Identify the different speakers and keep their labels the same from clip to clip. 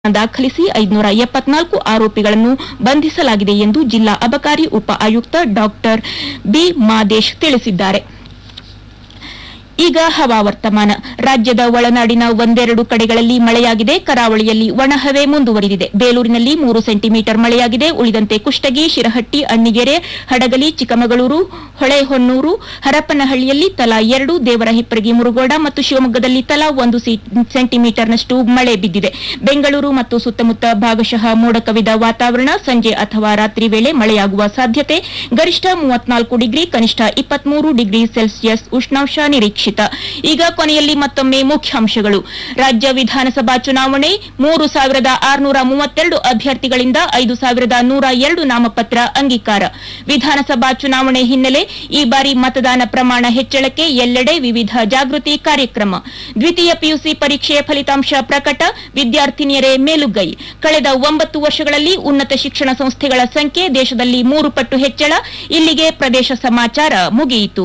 Speaker 1: ದಾಖಲಿಸಿ ಐದುನೂರ ಎಪ್ಪತ್ನಾಲ್ಕು ಆರೋಪಿಗಳನ್ನು ಬಂಧಿಸಲಾಗಿದೆ ಎಂದು ಜಿಲ್ಲಾ ಅಬಕಾರಿ ಉಪ ಆಯುಕ್ತ ಡಾಕ್ಟರ್ ಬಿ ಮಾದೇಶ್ ತಿಳಿಸಿದ್ದಾರೆ ಈಗ ಹವಾವರ್ತಮಾನ ರಾಜ್ಯದ ಒಳನಾಡಿನ ಒಂದೆರಡು ಕಡೆಗಳಲ್ಲಿ ಮಳೆಯಾಗಿದೆ ಕರಾವಳಿಯಲ್ಲಿ ಒಣಹವೆ ಮುಂದುವರಿದಿದೆ ಬೇಲೂರಿನಲ್ಲಿ ಮೂರು ಸೆಂಟಿಮೀಟರ್ ಮಳೆಯಾಗಿದೆ ಉಳಿದಂತೆ ಕುಷ್ಟಗಿ ಶಿರಹಟ್ಟಿ ಅಣ್ಣಿಗೆರೆ ಹಡಗಲಿ ಚಿಕ್ಕಮಗಳೂರು ಹೊಳೆಹೊನ್ನೂರು ಹರಪನಹಳ್ಳಿಯಲ್ಲಿ ತಲಾ ಎರಡು ದೇವರಹಿಪ್ಪರಗಿ ಮುರುಗೋಡ ಮತ್ತು ಶಿವಮೊಗ್ಗದಲ್ಲಿ ತಲಾ ಒಂದು ಸಿ- ಸೆಂಟಿಮೀಟರ್ನಷ್ಟು ಮಳೆ ಬಿದ್ದಿದೆ ಬೆಂಗಳೂರು ಮತ್ತು ಸುತ್ತಮುತ್ತ ಭಾಗಶಃ ಮೋಡ ಕವಿದ ವಾತಾವರಣ ಸಂಜೆ ಅಥವಾ ರಾತ್ರಿ ವೇಳೆ ಮಳೆಯಾಗುವ ಸಾಧ್ಯತೆ ಗರಿಷ್ಠ ಮೂವತ್ನಾಲ್ಕು ಡಿಗ್ರಿ ಕನಿಷ್ಠ ಇಪ್ಪತ್ಮೂರು ಡಿಗ್ರಿ ಸೆಲ್ಸಿಯಸ್ ಉಷ್ಣಾಂಶ ನಿರೀಕ್ಷಿತ ಈಗ ಕೊನೆಯಲ್ಲಿ ಮತ್ತೊಮ್ಮೆ ಮುಖ್ಯಾಂಶಗಳು ರಾಜ್ಯ ವಿಧಾನಸಭಾ ಚುನಾವಣೆ ಮೂರು ಸಾವಿರದ ಆರುನೂರ ಮೂವತ್ತೆರಡು ಅಭ್ಯರ್ಥಿಗಳಿಂದ ಐದು ಸಾವಿರದ ನೂರ ಎರಡು ನಾಮಪತ್ರ ಅಂಗೀಕಾರ ವಿಧಾನಸಭಾ ಚುನಾವಣೆ ಹಿನ್ನೆಲೆ ಈ ಬಾರಿ ಮತದಾನ ಪ್ರಮಾಣ ಹೆಚ್ಚಳಕ್ಕೆ ಎಲ್ಲೆಡೆ ವಿವಿಧ ಜಾಗೃತಿ ಕಾರ್ಯಕ್ರಮ ದ್ವಿತೀಯ ಪಿಯುಸಿ ಪರೀಕ್ಷೆಯ ಫಲಿತಾಂಶ ಪ್ರಕಟ ವಿದ್ಯಾರ್ಥಿನಿಯರೇ ಮೇಲುಗೈ ಕಳೆದ ಒಂಬತ್ತು ವರ್ಷಗಳಲ್ಲಿ ಉನ್ನತ ಶಿಕ್ಷಣ ಸಂಸ್ಥೆಗಳ ಸಂಖ್ಯೆ ದೇಶದಲ್ಲಿ ಮೂರು ಪಟ್ಟು ಹೆಚ್ಚಳ ಇಲ್ಲಿಗೆ ಪ್ರದೇಶ ಸಮಾಚಾರ ಮುಗಿಯಿತು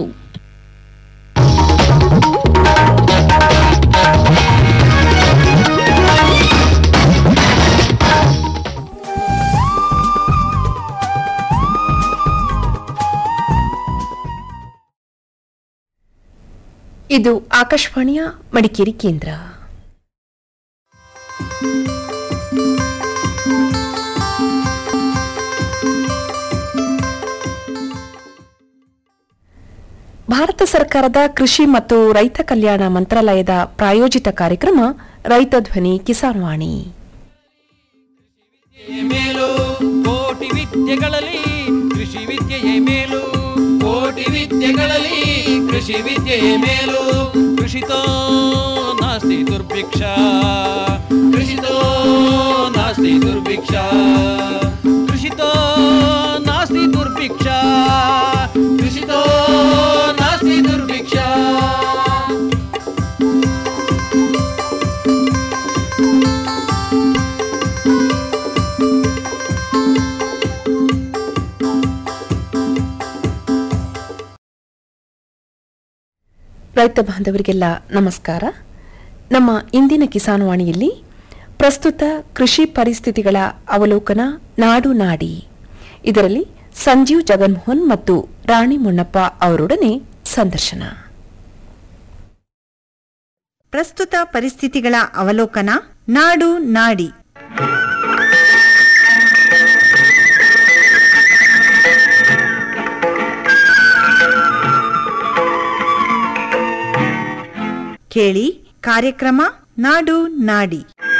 Speaker 2: ಇದು ಆಕಾಶವಾಣಿಯ ಮಡಿಕೇರಿ ಕೇಂದ್ರ ಭಾರತ ಸರ್ಕಾರದ ಕೃಷಿ ಮತ್ತು ರೈತ ಕಲ್ಯಾಣ ಮಂತ್ರಾಲಯದ ಪ್ರಾಯೋಜಿತ ಕಾರ್ಯಕ್ರಮ ರೈತ ಧ್ವನಿ ಕಿಸಾನ್ ವಾಣಿ
Speaker 3: ವಿದ್ಯೆಯೇ ಮೇಲು ಕೋಟಿ ವಿದ್ಯೆಗಳಲ್ಲಿ ಕೃಷಿ ವಿದ್ಯೆಯೇ ಮೇಲು ಕೋಟಿ ವಿದ್ಯೆಗಳಲ್ಲಿ ಕೃಷಿ ವಿದ್ಯೆಯೇ ಮೇಲು ಕೃಷಿತೋ ನಾಸ್ತಿ ದುರ್ಭಿಕ್ಷ ಕೃಷಿತೋ ನಾಸ್ತಿ ದುರ್ಭಿಕ್ಷ ಕೃಷಿತೋ ನಾಸ್ತಿ ದುರ್ಭಿಕ್ಷ ಕೃಷಿತೋ ನಾಸ್ತಿ ದುರ್ಭಿಕ್ಷ
Speaker 2: ರೈತ ಬಾಂಧವರಿಗೆಲ್ಲ ನಮಸ್ಕಾರ ನಮ್ಮ ಇಂದಿನ ಕಿಸಾನ್ ವಾಣಿಯಲ್ಲಿ ಪ್ರಸ್ತುತ ಕೃಷಿ ಪರಿಸ್ಥಿತಿಗಳ ಅವಲೋಕನ ನಾಡು ನಾಡಿ ಇದರಲ್ಲಿ ಸಂಜೀವ್ ಜಗನ್ಮೋಹನ್ ಮತ್ತು ರಾಣಿ ಮುನ್ನಪ್ಪ ಅವರೊಡನೆ ಸಂದರ್ಶನ
Speaker 4: ಪ್ರಸ್ತುತ ಪರಿಸ್ಥಿತಿಗಳ ಅವಲೋಕನ ನಾಡು ನಾಡಿ ಕೇಳಿ ಕಾರ್ಯಕ್ರಮ ನಾಡು ನಾಡಿ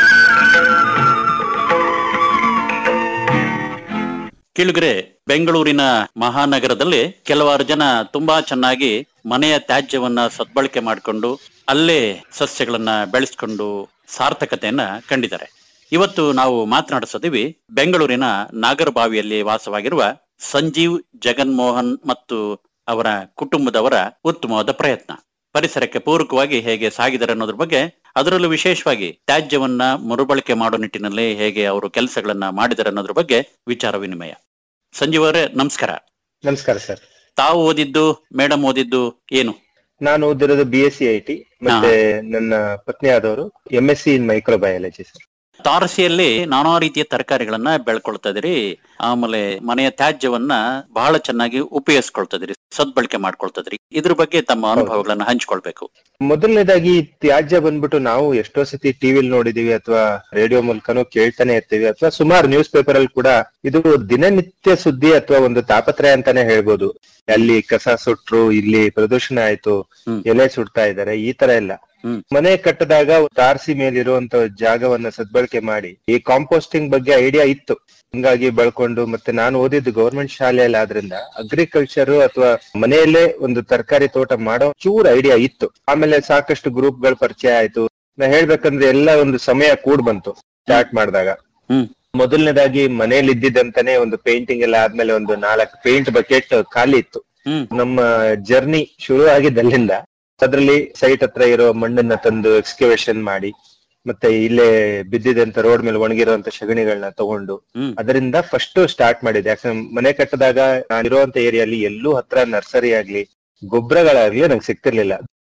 Speaker 5: ಕಿಳುಗರೆ ಬೆಂಗಳೂರಿನ ಮಹಾನಗರದಲ್ಲಿ ಕೆಲವಾರು ಜನ ತುಂಬಾ ಚೆನ್ನಾಗಿ ಮನೆಯ ತ್ಯಾಜ್ಯವನ್ನ ಸದ್ಬಳಕೆ ಮಾಡಿಕೊಂಡು ಅಲ್ಲೇ ಸಸ್ಯಗಳನ್ನ ಬೆಳೆಸ್ಕೊಂಡು ಸಾರ್ಥಕತೆಯನ್ನ ಕಂಡಿದ್ದಾರೆ ಇವತ್ತು ನಾವು ಮಾತನಾಡಿಸೋದಿವಿ ಬೆಂಗಳೂರಿನ ನಾಗರಬಾವಿಯಲ್ಲಿ ವಾಸವಾಗಿರುವ ಸಂಜೀವ್ ಜಗನ್ಮೋಹನ್ ಮತ್ತು ಅವರ ಕುಟುಂಬದವರ ಉತ್ತಮವಾದ ಪ್ರಯತ್ನ ಪರಿಸರಕ್ಕೆ ಪೂರಕವಾಗಿ ಹೇಗೆ ಸಾಗಿದ್ದಾರೆ ಅನ್ನೋದ್ರ ಬಗ್ಗೆ ಅದರಲ್ಲೂ ವಿಶೇಷವಾಗಿ ತ್ಯಾಜ್ಯವನ್ನ ಮರುಬಳಕೆ ಮಾಡೋ ನಿಟ್ಟಿನಲ್ಲಿ ಹೇಗೆ ಅವರು ಕೆಲಸಗಳನ್ನ ಮಾಡಿದ್ದಾರೆ ಅನ್ನೋದ್ರ ಬಗ್ಗೆ ವಿಚಾರ ವಿನಿಮಯ ಸಂಜೀವ್ ಅವರೇ ನಮಸ್ಕಾರ
Speaker 6: ನಮಸ್ಕಾರ ಸರ್
Speaker 5: ತಾವು ಓದಿದ್ದು ಮೇಡಮ್ ಓದಿದ್ದು ಏನು
Speaker 6: ನಾನು ಓದಿರೋದು B S C I T ಮತ್ತೆ ನನ್ನ ಪತ್ನಿ ಆದವರು M S C in microbiology sir
Speaker 5: ತಾರಸಿಯಲ್ಲಿ ನಾನಾ ರೀತಿಯ ತರಕಾರಿಗಳನ್ನ ಬೆಳ್ಕೊಳ್ತಾ ಇದೀರಿ ಆಮೇಲೆ ಮನೆಯ ತ್ಯಾಜ್ಯವನ್ನ ಬಹಳ ಚೆನ್ನಾಗಿ ಉಪಯೋಗಿಸ್ಕೊಳ್ತಾ ಇದೀರಿ ಸದ್ಬಳಕೆ ಮಾಡ್ಕೊಳ್ತಾ ಇದೀರಿ ಇದ್ರ ಬಗ್ಗೆ ತಮ್ಮ ಅನುಭವಗಳನ್ನ ಹಂಚ್ಕೊಳ್ಬೇಕು
Speaker 6: ಮೊದಲನೇದಾಗಿ ತ್ಯಾಜ್ಯ ಬಂದ್ಬಿಟ್ಟು ನಾವು ಎಷ್ಟೋ ಸತಿ ಟಿವಿಲ್ ನೋಡಿದೀವಿ ಅಥವಾ ರೇಡಿಯೋ ಮೂಲಕನೂ ಕೇಳ್ತಾನೆ ಇರ್ತೀವಿ ಅಥವಾ ಸುಮಾರು ನ್ಯೂಸ್ ಪೇಪರ್ ಅಲ್ಲಿ ಕೂಡ ಇದು ದಿನನಿತ್ಯ ಸುದ್ದಿ ಅಥವಾ ಒಂದು ತಾಪತ್ರಯ ಅಂತಾನೆ ಹೇಳ್ಬೋದು ಅಲ್ಲಿ ಕಸ ಸುಟ್ರು ಇಲ್ಲಿ ಪ್ರದೂಷಣ ಆಯ್ತು
Speaker 5: ಹ್ಮ್.
Speaker 6: ಎಲೆ ಸುಡ್ತಾ ಇದ್ದಾರೆ ಈ ತರ ಎಲ್ಲ
Speaker 5: ಹ್ಮ್.
Speaker 6: ಮನೆ ಕಟ್ಟದಾಗ ತಾರಸಿ ಮೇಲಿರುವಂತ ಜಾಗವನ್ನ ಸದ್ಬಳಕೆ ಮಾಡಿ ಈ ಕಾಂಪೋಸ್ಟಿಂಗ್ ಬಗ್ಗೆ ಐಡಿಯಾ ಇತ್ತು ಹಿಂಗಾಗಿ ಬೆಳ್ಕೊಂಡು ಮತ್ತೆ ನಾನು ಓದಿದ್ದು ಗೌರ್ಮೆಂಟ್ ಶಾಲೆಯಲ್ಲಿ ಆದ್ರಿಂದ ಅಗ್ರಿಕಲ್ಚರ್ ಅಥವಾ ಮನೆಯಲ್ಲೇ ಒಂದು ತರಕಾರಿ ತೋಟ ಮಾಡೋ ಚೂರ್ ಐಡಿಯಾ ಇತ್ತು ಆಮೇಲೆ ಸಾಕಷ್ಟು ಗ್ರೂಪ್ ಗಳ ಪರಿಚಯ ಆಯ್ತು ನಾ ಹೇಳ್ಬೇಕಂದ್ರೆ ಎಲ್ಲ ಒಂದು ಸಮಯ ಕೂಡ್ ಬಂತು ಸ್ಟಾರ್ಟ್ ಮಾಡಿದಾಗ
Speaker 5: ಹ್ಮ್.
Speaker 6: ಮೊದಲನೇದಾಗಿ ಮನೇಲಿ ಇದ್ದಿದ್ದಂತಾನೆ ಒಂದು ಪೇಂಟಿಂಗ್ ಎಲ್ಲ ಆದ್ಮೇಲೆ ಒಂದು ನಾಲ್ಕು ಪೇಂಟ್ ಬಕೆಟ್ ಖಾಲಿ ಇತ್ತು
Speaker 5: ಹ್ಮ್
Speaker 6: ನಮ್ಮ ಜರ್ನಿ ಶುರು ಆಗಿದ್ದಲ್ಲಿಂದ ಅದ್ರಲ್ಲಿ ಸೈಟ್ ಹತ್ರ ಇರೋ ಮಣ್ಣನ್ನ ತಂದು ಎಕ್ಸ್ಕವೇಷನ್ ಮಾಡಿ ಮತ್ತೆ ಇಲ್ಲೇ ಬಿದ್ದಿದಂತ ರೋಡ್ ಮೇಲೆ ಒಣಗಿರುವಂತ ಸಗಣಿಗಳನ್ನ ತಗೊಂಡು
Speaker 5: ಹ್ಮ್
Speaker 6: ಅದರಿಂದ ಫಸ್ಟ್ ಸ್ಟಾರ್ಟ್ ಮಾಡಿದೆ ಯಾಕಂದ್ರೆ ಮನೆ ಕಟ್ಟದಾಗ ನಾನಿರುವಂತ ಏರಿಯಲ್ಲಿ ಎಲ್ಲೂ ಹತ್ರ ನರ್ಸರಿ ಆಗ್ಲಿ ಗೊಬ್ಬರಗಳಾಗ್ಲಿ ನಂಗೆ ಸಿಗ್ತಿರ್ಲಿಲ್ಲ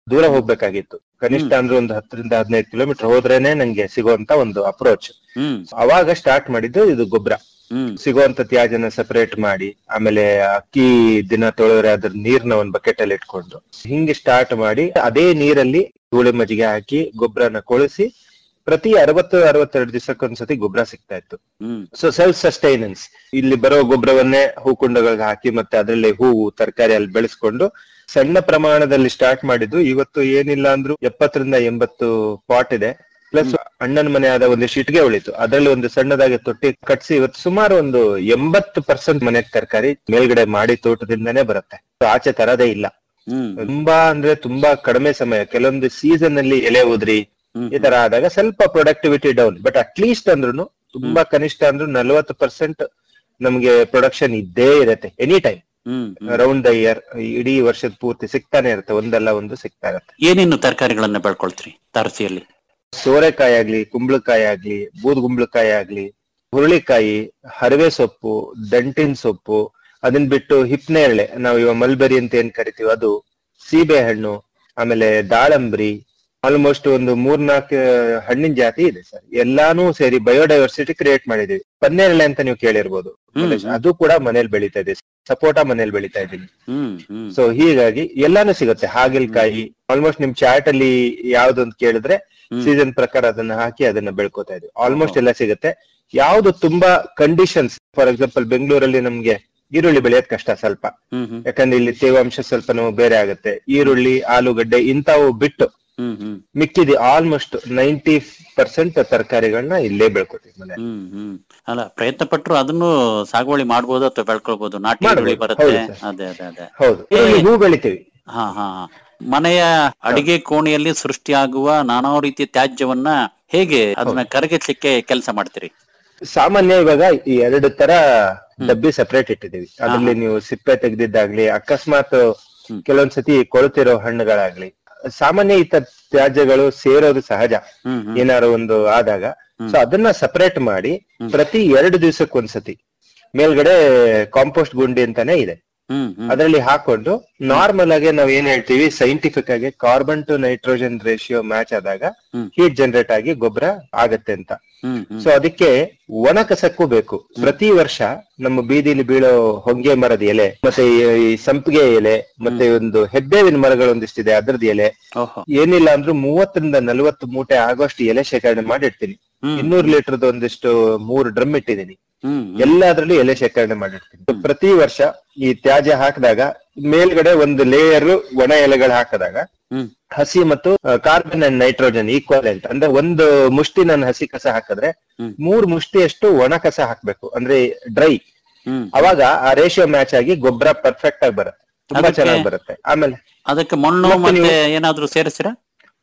Speaker 6: ದೂರ ಹೋಗ್ಬೇಕಾಗಿತ್ತು ಕನಿಷ್ಠ ಅಂದ್ರೆ ಒಂದು ಹತ್ತರಿಂದ ಹದಿನೈದು ಕಿಲೋಮೀಟರ್ ಹೋದ್ರೇನೆ ನಂಗೆ ಸಿಗುವಂತ ಒಂದು ಅಪ್ರೋಚ್
Speaker 5: ಹ್ಮ್
Speaker 6: ಅವಾಗ ಸ್ಟಾರ್ಟ್ ಮಾಡಿದ್ದು ಇದು ಗೊಬ್ಬರ
Speaker 5: ಹ್ಮ್
Speaker 6: ಸಿಗುವಂತ ತ್ಯಾಜ್ಯನ ಸಪರೇಟ್ ಮಾಡಿ ಆಮೇಲೆ ಅಕ್ಕಿ ದಿನ ತೊಳೆದ್ರೆ ಅದ್ರ ನೀರ್ನ ಒಂದ್ ಬಕೆಟ್ ಅಲ್ಲಿ ಇಟ್ಕೊಂಡು ಹಿಂಗೆ ಸ್ಟಾರ್ಟ್ ಮಾಡಿ ಅದೇ ನೀರಲ್ಲಿ ಧೂಳಿ ಮಜ್ಜಿಗೆ ಹಾಕಿ ಗೊಬ್ಬರನ ಕೊಳಿಸಿ ಪ್ರತಿ ಅರವತ್ತು ಅರವತ್ತೆರಡು ದಿವಸಕ್ಕೊಂದ್ಸತಿ ಗೊಬ್ಬರ ಸಿಗ್ತಾ ಇತ್ತು
Speaker 5: ಹ್ಮ್
Speaker 6: ಸೊ ಸೆಲ್ಫ್ ಸಸ್ಟೈನೆನ್ಸ್ ಇಲ್ಲಿ ಬರೋ ಗೊಬ್ಬರವನ್ನೇ ಹೂಕುಂಡಗಳಿಗೆ ಹಾಕಿ ಮತ್ತೆ ಅದರಲ್ಲಿ ಹೂವು ತರಕಾರಿ ಅಲ್ಲಿ ಬೆಳೆಸ್ಕೊಂಡು ಸಣ್ಣ ಪ್ರಮಾಣದಲ್ಲಿ ಸ್ಟಾರ್ಟ್ ಮಾಡಿದ್ದು ಇವತ್ತು ಏನಿಲ್ಲ ಅಂದ್ರೂ ಎಪ್ಪತ್ತರಿಂದ ಎಂಬತ್ತು ಪಾಟ್ ಇದೆ ಪ್ಲಸ್ ಅಣ್ಣನ ಮನೆ ಆದ ಒಂದಿಷ್ಟು ಇಟ್ಟಿಗೆ ಉಳಿತು ಅದರಲ್ಲಿ ಒಂದು ಸಣ್ಣದಾಗಿ ತೊಟ್ಟಿ ಕಟ್ಸಿ ಇವತ್ತು ಸುಮಾರು ಒಂದು ಎಂಬತ್ತು ಪರ್ಸೆಂಟ್ ಮನೆ ತರಕಾರಿ ಮೇಲ್ಗಡೆ ಮಾಡಿ ತೋಟದಿಂದನೇ ಬರುತ್ತೆ So ಆಚೆ ತರದೇ ಇಲ್ಲ
Speaker 5: ಹ್ಮ್
Speaker 6: ತುಂಬಾ ಅಂದ್ರೆ ತುಂಬಾ ಕಡಿಮೆ ಸಮಯ ಕೆಲವೊಂದು ಸೀಸನ್ ಅಲ್ಲಿ ಎಲೆ ಉದ್ರಿ
Speaker 5: ಹ್ಮ್
Speaker 6: ಈ ತರ ಆದಾಗ ಸ್ವಲ್ಪ ಪ್ರೊಡಕ್ಟಿವಿಟಿ ಡೌನ್ ಬಟ್ ಅಟ್ಲೀಸ್ಟ್ ಅಂದ್ರೂ ತುಂಬಾ ಕನಿಷ್ಠ ಅಂದ್ರೂ ನಲ್ವತ್ತು ಪರ್ಸೆಂಟ್ ನಮ್ಗೆ ಪ್ರೊಡಕ್ಷನ್ ಇದ್ದೇ ಇರತ್ತೆ any time
Speaker 5: hmm hmm.
Speaker 6: Round the year ಇಡೀ ವರ್ಷದ ಪೂರ್ತಿ ಸಿಗ್ತಾನೆ ಇರುತ್ತೆ ಒಂದಲ್ಲ ಒಂದು ಸಿಗ್ತಾ ಇರತ್ತೆ
Speaker 5: ಏನೇನು ತರಕಾರಿಗಳನ್ನ ಬೆಳ್ಕೊಳ್ತೀರಿ ತಾರಸಿಯಲ್ಲಿ
Speaker 6: ಸೋರೆಕಾಯಿ ಆಗ್ಲಿ ಕುಂಬಳಕಾಯಿ ಆಗ್ಲಿ ಬೂದ್ಗುಂಬಳಕಾಯಿ ಆಗ್ಲಿ ಹುರುಳಿಕಾಯಿ ಹರವೆ ಸೊಪ್ಪು ದಂಟಿನ ಸೊಪ್ಪು ಅದನ್ ಬಿಟ್ಟು ಹಿಪ್ನೇರಳೆ ನಾವು ಇವಾಗ ಮಲ್ಬೆರಿ ಅಂತ ಏನ್ ಕರಿತೀವಿ ಅದು ಸೀಬೆ ಹಣ್ಣು ಆಮೇಲೆ ದಾಳಂಬ್ರಿ ಆಲ್ಮೋಸ್ಟ್ ಒಂದು ಮೂರ್ನಾಲ್ಕು ಹಣ್ಣಿನ ಜಾತಿ ಇದೆ ಸರ್ ಎಲ್ಲಾನು ಸೇರಿ ಬಯೋಡೈವರ್ಸಿಟಿ ಕ್ರಿಯೇಟ್ ಮಾಡಿದೀವಿ ಪನ್ನೇರಳೆ ಅಂತ ನೀವು ಕೇಳಿರ್ಬೋದು
Speaker 5: ಹ್ಮ್.
Speaker 6: ಅದು ಕೂಡ ಮನೇಲಿ ಬೆಳೀತಾ ಇದೆ ಸಪೋಟ ಮನೇಲಿ ಬೆಳೀತಾ ಇದ್ದೀನಿ
Speaker 5: ಹ್ಮ್ ಹ್ಮ್
Speaker 6: ಸೊ ಹೀಗಾಗಿ ಎಲ್ಲಾನು ಸಿಗುತ್ತೆ ಹಾಗಲಕಾಯಿ ಆಲ್ಮೋಸ್ಟ್ ನಿಮ್ ಚಾಟ್ ಅಲ್ಲಿ ಯಾವ್ದೊಂದು ಕೇಳಿದ್ರೆ
Speaker 5: ಹ್ಮ್.
Speaker 6: ಸೀಸನ್ ಪ್ರಕಾರ ಅದನ್ನ ಹಾಕಿ ಅದನ್ನ ಬೆಳ್ಕೋತಾ ಇದ್ವಿ ಆಲ್ಮೋಸ್ಟ್ ಎಲ್ಲ ಸಿಗುತ್ತೆ ಯಾವ್ದು ತುಂಬಾ ಕಂಡೀಷನ್ಸ್ ಫಾರ್ ಎಕ್ಸಾಂಪಲ್ ಬೆಂಗಳೂರಲ್ಲಿ ನಮ್ಗೆ ಈರುಳ್ಳಿ ಬೆಳೆಯೋದ್ ಕಷ್ಟ ಸ್ವಲ್ಪ
Speaker 5: ಹ್ಮ್ ಹ್ಮ್
Speaker 6: ಯಾಕಂದ್ರೆ ಇಲ್ಲಿ ತೇವಾಂಶ ಸ್ವಲ್ಪ ನಮಗೆ ಬೇರೆ ಆಗುತ್ತೆ ಈರುಳ್ಳಿ ಆಲೂಗಡ್ಡೆ ಇಂಥವು ಬಿಟ್ಟು
Speaker 5: ಹ್ಮ್ ಹ್ಮ್
Speaker 6: ಮಿಕ್ಕಿದಿ ಆಲ್ಮೋಸ್ಟ್ ನೈಂಟಿ ಪರ್ಸೆಂಟ್ ತರಕಾರಿಗಳನ್ನ ಇಲ್ಲೇ ಬೆಳ್ಕೊತೀವಿ ಮನೆ
Speaker 5: ಹ್ಮ್ ಹ್ಮ್ ಅಲ್ಲ ಪ್ರಯತ್ನ ಪಟ್ರು ಅದನ್ನು ಸಾಗುವಳಿ ಮಾಡ್ಬೋದು ಅಥವಾ ಬೆಳ್ಕೊಳ್ಬೋದು ನಾಟಿ
Speaker 6: ಮಾಡ್ಬೋದು.
Speaker 5: ಈರುಳ್ಳಿ ಬರುತ್ತೆ
Speaker 6: ಹೌದು ಸರ್.
Speaker 5: ಅದೇ ಅದೇ ಅದೇ
Speaker 6: ಹೌದು ಈರುಳ್ಳಿ ಹೂ ಬೆಳಿತೀವಿ
Speaker 5: ಹಾ ಹಾ ಹಾ. ಮನೆಯ ಅಡಿಗೆ ಕೋಣೆಯಲ್ಲಿ ಸೃಷ್ಟಿಯಾಗುವ ನಾನಾ ರೀತಿಯ ತ್ಯಾಜ್ಯವನ್ನ ಹೇಗೆ ಅದನ್ನ ಕರಗಿಸ್ಲಿಕ್ಕೆ ಕೆಲಸ ಮಾಡ್ತೀರಿ
Speaker 6: ಸಾಮಾನ್ಯ ಇವಾಗ ಈ ಎರಡು ತರ ಡಬ್ಬಿ ಸಪರೇಟ್ ಇಟ್ಟಿದೀವಿ ಅದ್ರಲ್ಲಿ ನೀವು ಸಿಪ್ಪೆ ತೆಗ್ದಿದ್ದಾಗ್ಲಿ ಅಕಸ್ಮಾತ್
Speaker 5: ಹ್ಮ್.
Speaker 6: ಕೆಲವೊಂದ್ಸತಿ ಕೊಳ್ತಿರೋ ಹಣ್ಣುಗಳಾಗ್ಲಿ ಸಾಮಾನ್ಯ ಈ ತರ ತ್ಯಾಜ್ಯಗಳು ಸೇರೋದು ಸಹಜ
Speaker 5: ಹ್ಮ್ ಹ್ಮ್
Speaker 6: ಏನಾರು ಒಂದು ಆದಾಗ ಸೊ ಅದನ್ನ ಸಪರೇಟ್ ಮಾಡಿ ಪ್ರತಿ ಎರಡು ದಿವಸಕ್ಕೊಂದ್ಸತಿ ಮೇಲ್ಗಡೆ ಕಾಂಪೋಸ್ಟ್ ಗುಂಡಿ ಅಂತಾನೆ ಇದೆ
Speaker 5: ಹ್ಮ್ ಹ್ಮ್
Speaker 6: ಅದರಲ್ಲಿ ಹಾಕೊಂಡು ನಾರ್ಮಲ್ ಆಗಿ ನಾವ್ ಏನ್ ಹೇಳ್ತೀವಿ ಸೈಂಟಿಫಿಕ್ ಆಗಿ carbon to nitrogen ratio match ಆದಾಗ
Speaker 5: ಹ್ಮ್.
Speaker 6: ಹೀಟ್ ಜನರೇಟ್ ಆಗಿ ಗೊಬ್ಬರ ಆಗತ್ತೆ ಅಂತ
Speaker 5: ಹ್ಮ್ ಹ್ಮ್
Speaker 6: ಸೊ ಅದಕ್ಕೆ ಒಣ ಕಸಕ್ಕೂ ಬೇಕು ಪ್ರತಿ ವರ್ಷ ನಮ್ಮ ಬೀದಿಲಿ ಬೀಳೋ ಹೊಂಗೆ ಮರದ ಎಲೆ ಮತ್ತೆ ಈ- ಈ ಸಂಪಿಗೆ ಎಲೆ ಮತ್ತೆ ಒಂದು ಹೆಬ್ಬೇವಿನ ಮರಗಳು ಒಂದಿಷ್ಟಿದೆ ಅದ್ರದ್ದು ಎಲೆ
Speaker 5: ಓಹೋ
Speaker 6: ಏನಿಲ್ಲ ಅಂದ್ರೂ ಮೂವತ್ತರಿಂದ ನಲವತ್ತು ಮೂಟೆ ಆಗೋಷ್ಟು ಎಲೆ ಶೇಖರಣೆ ಮಾಡಿರ್ತೀನಿ
Speaker 5: ಹ್ಮ್
Speaker 6: ಇನ್ನೂರು ಲೀಟರ್ದು ಒಂದಿಷ್ಟು ಮೂರು ಡ್ರಮ್ ಇಟ್ಟಿದ್ದೀನಿ
Speaker 5: ಹ್ಮ್ ಹ್ಮ್.
Speaker 6: ಎಲ್ಲಾದ್ರಲ್ಲೂ ಎಲೆ ಶೇಖರಣೆ ಮಾಡಿರ್ತೀನಿ ಪ್ರತಿ ವರ್ಷ ಈ ತ್ಯಾಜ್ಯ ಹಾಕಿದಾಗ ಮೇಲ್ಗಡೆ ಒಂದು ಲೇಯರ್ ಒಣ ಎಲೆಗಳು ಹಾಕಿದಾಗ
Speaker 5: ಹ್ಮ್
Speaker 6: ಹಸಿ ಮತ್ತು ಕಾರ್ಬನ್ ಅಂಡ್ ನೈಟ್ರೋಜನ್ ಈಕ್ವಲೆಂಟ್ ಅಂದ್ರೆ ಒಂದು ಮುಷ್ಟಿ ನಾನು ಹಸಿ ಕಸ ಹಾಕಿದ್ರೆ
Speaker 5: ಹ್ಮ್.
Speaker 6: ಮೂರ್ ಮುಷ್ಟಿಯಷ್ಟು ಒಣ ಕಸ ಹಾಕ್ಬೇಕು ಅಂದ್ರೆ ಡ್ರೈ
Speaker 5: ಹ್ಮ್
Speaker 6: ಅವಾಗ ಆ ರೇಷಿಯೋ ಮ್ಯಾಚ್ ಆಗಿ ಗೊಬ್ಬರ ಪರ್ಫೆಕ್ಟ್ ಆಗಿ ಬರುತ್ತೆ ತುಂಬಾ
Speaker 5: ಅದಕ್ಕೆ-
Speaker 6: ಚೆನ್ನಾಗಿ ಬರುತ್ತೆ ಆಮೇಲೆ
Speaker 5: ಅದಕ್ಕೆ ಮಣ್ಣು
Speaker 6: ಮತ್ತೆ
Speaker 5: ಮತ್ತೆ
Speaker 6: ನೀವು-
Speaker 5: ಏನಾದ್ರೂ ಸೇರಿಸ್ತೀರಾ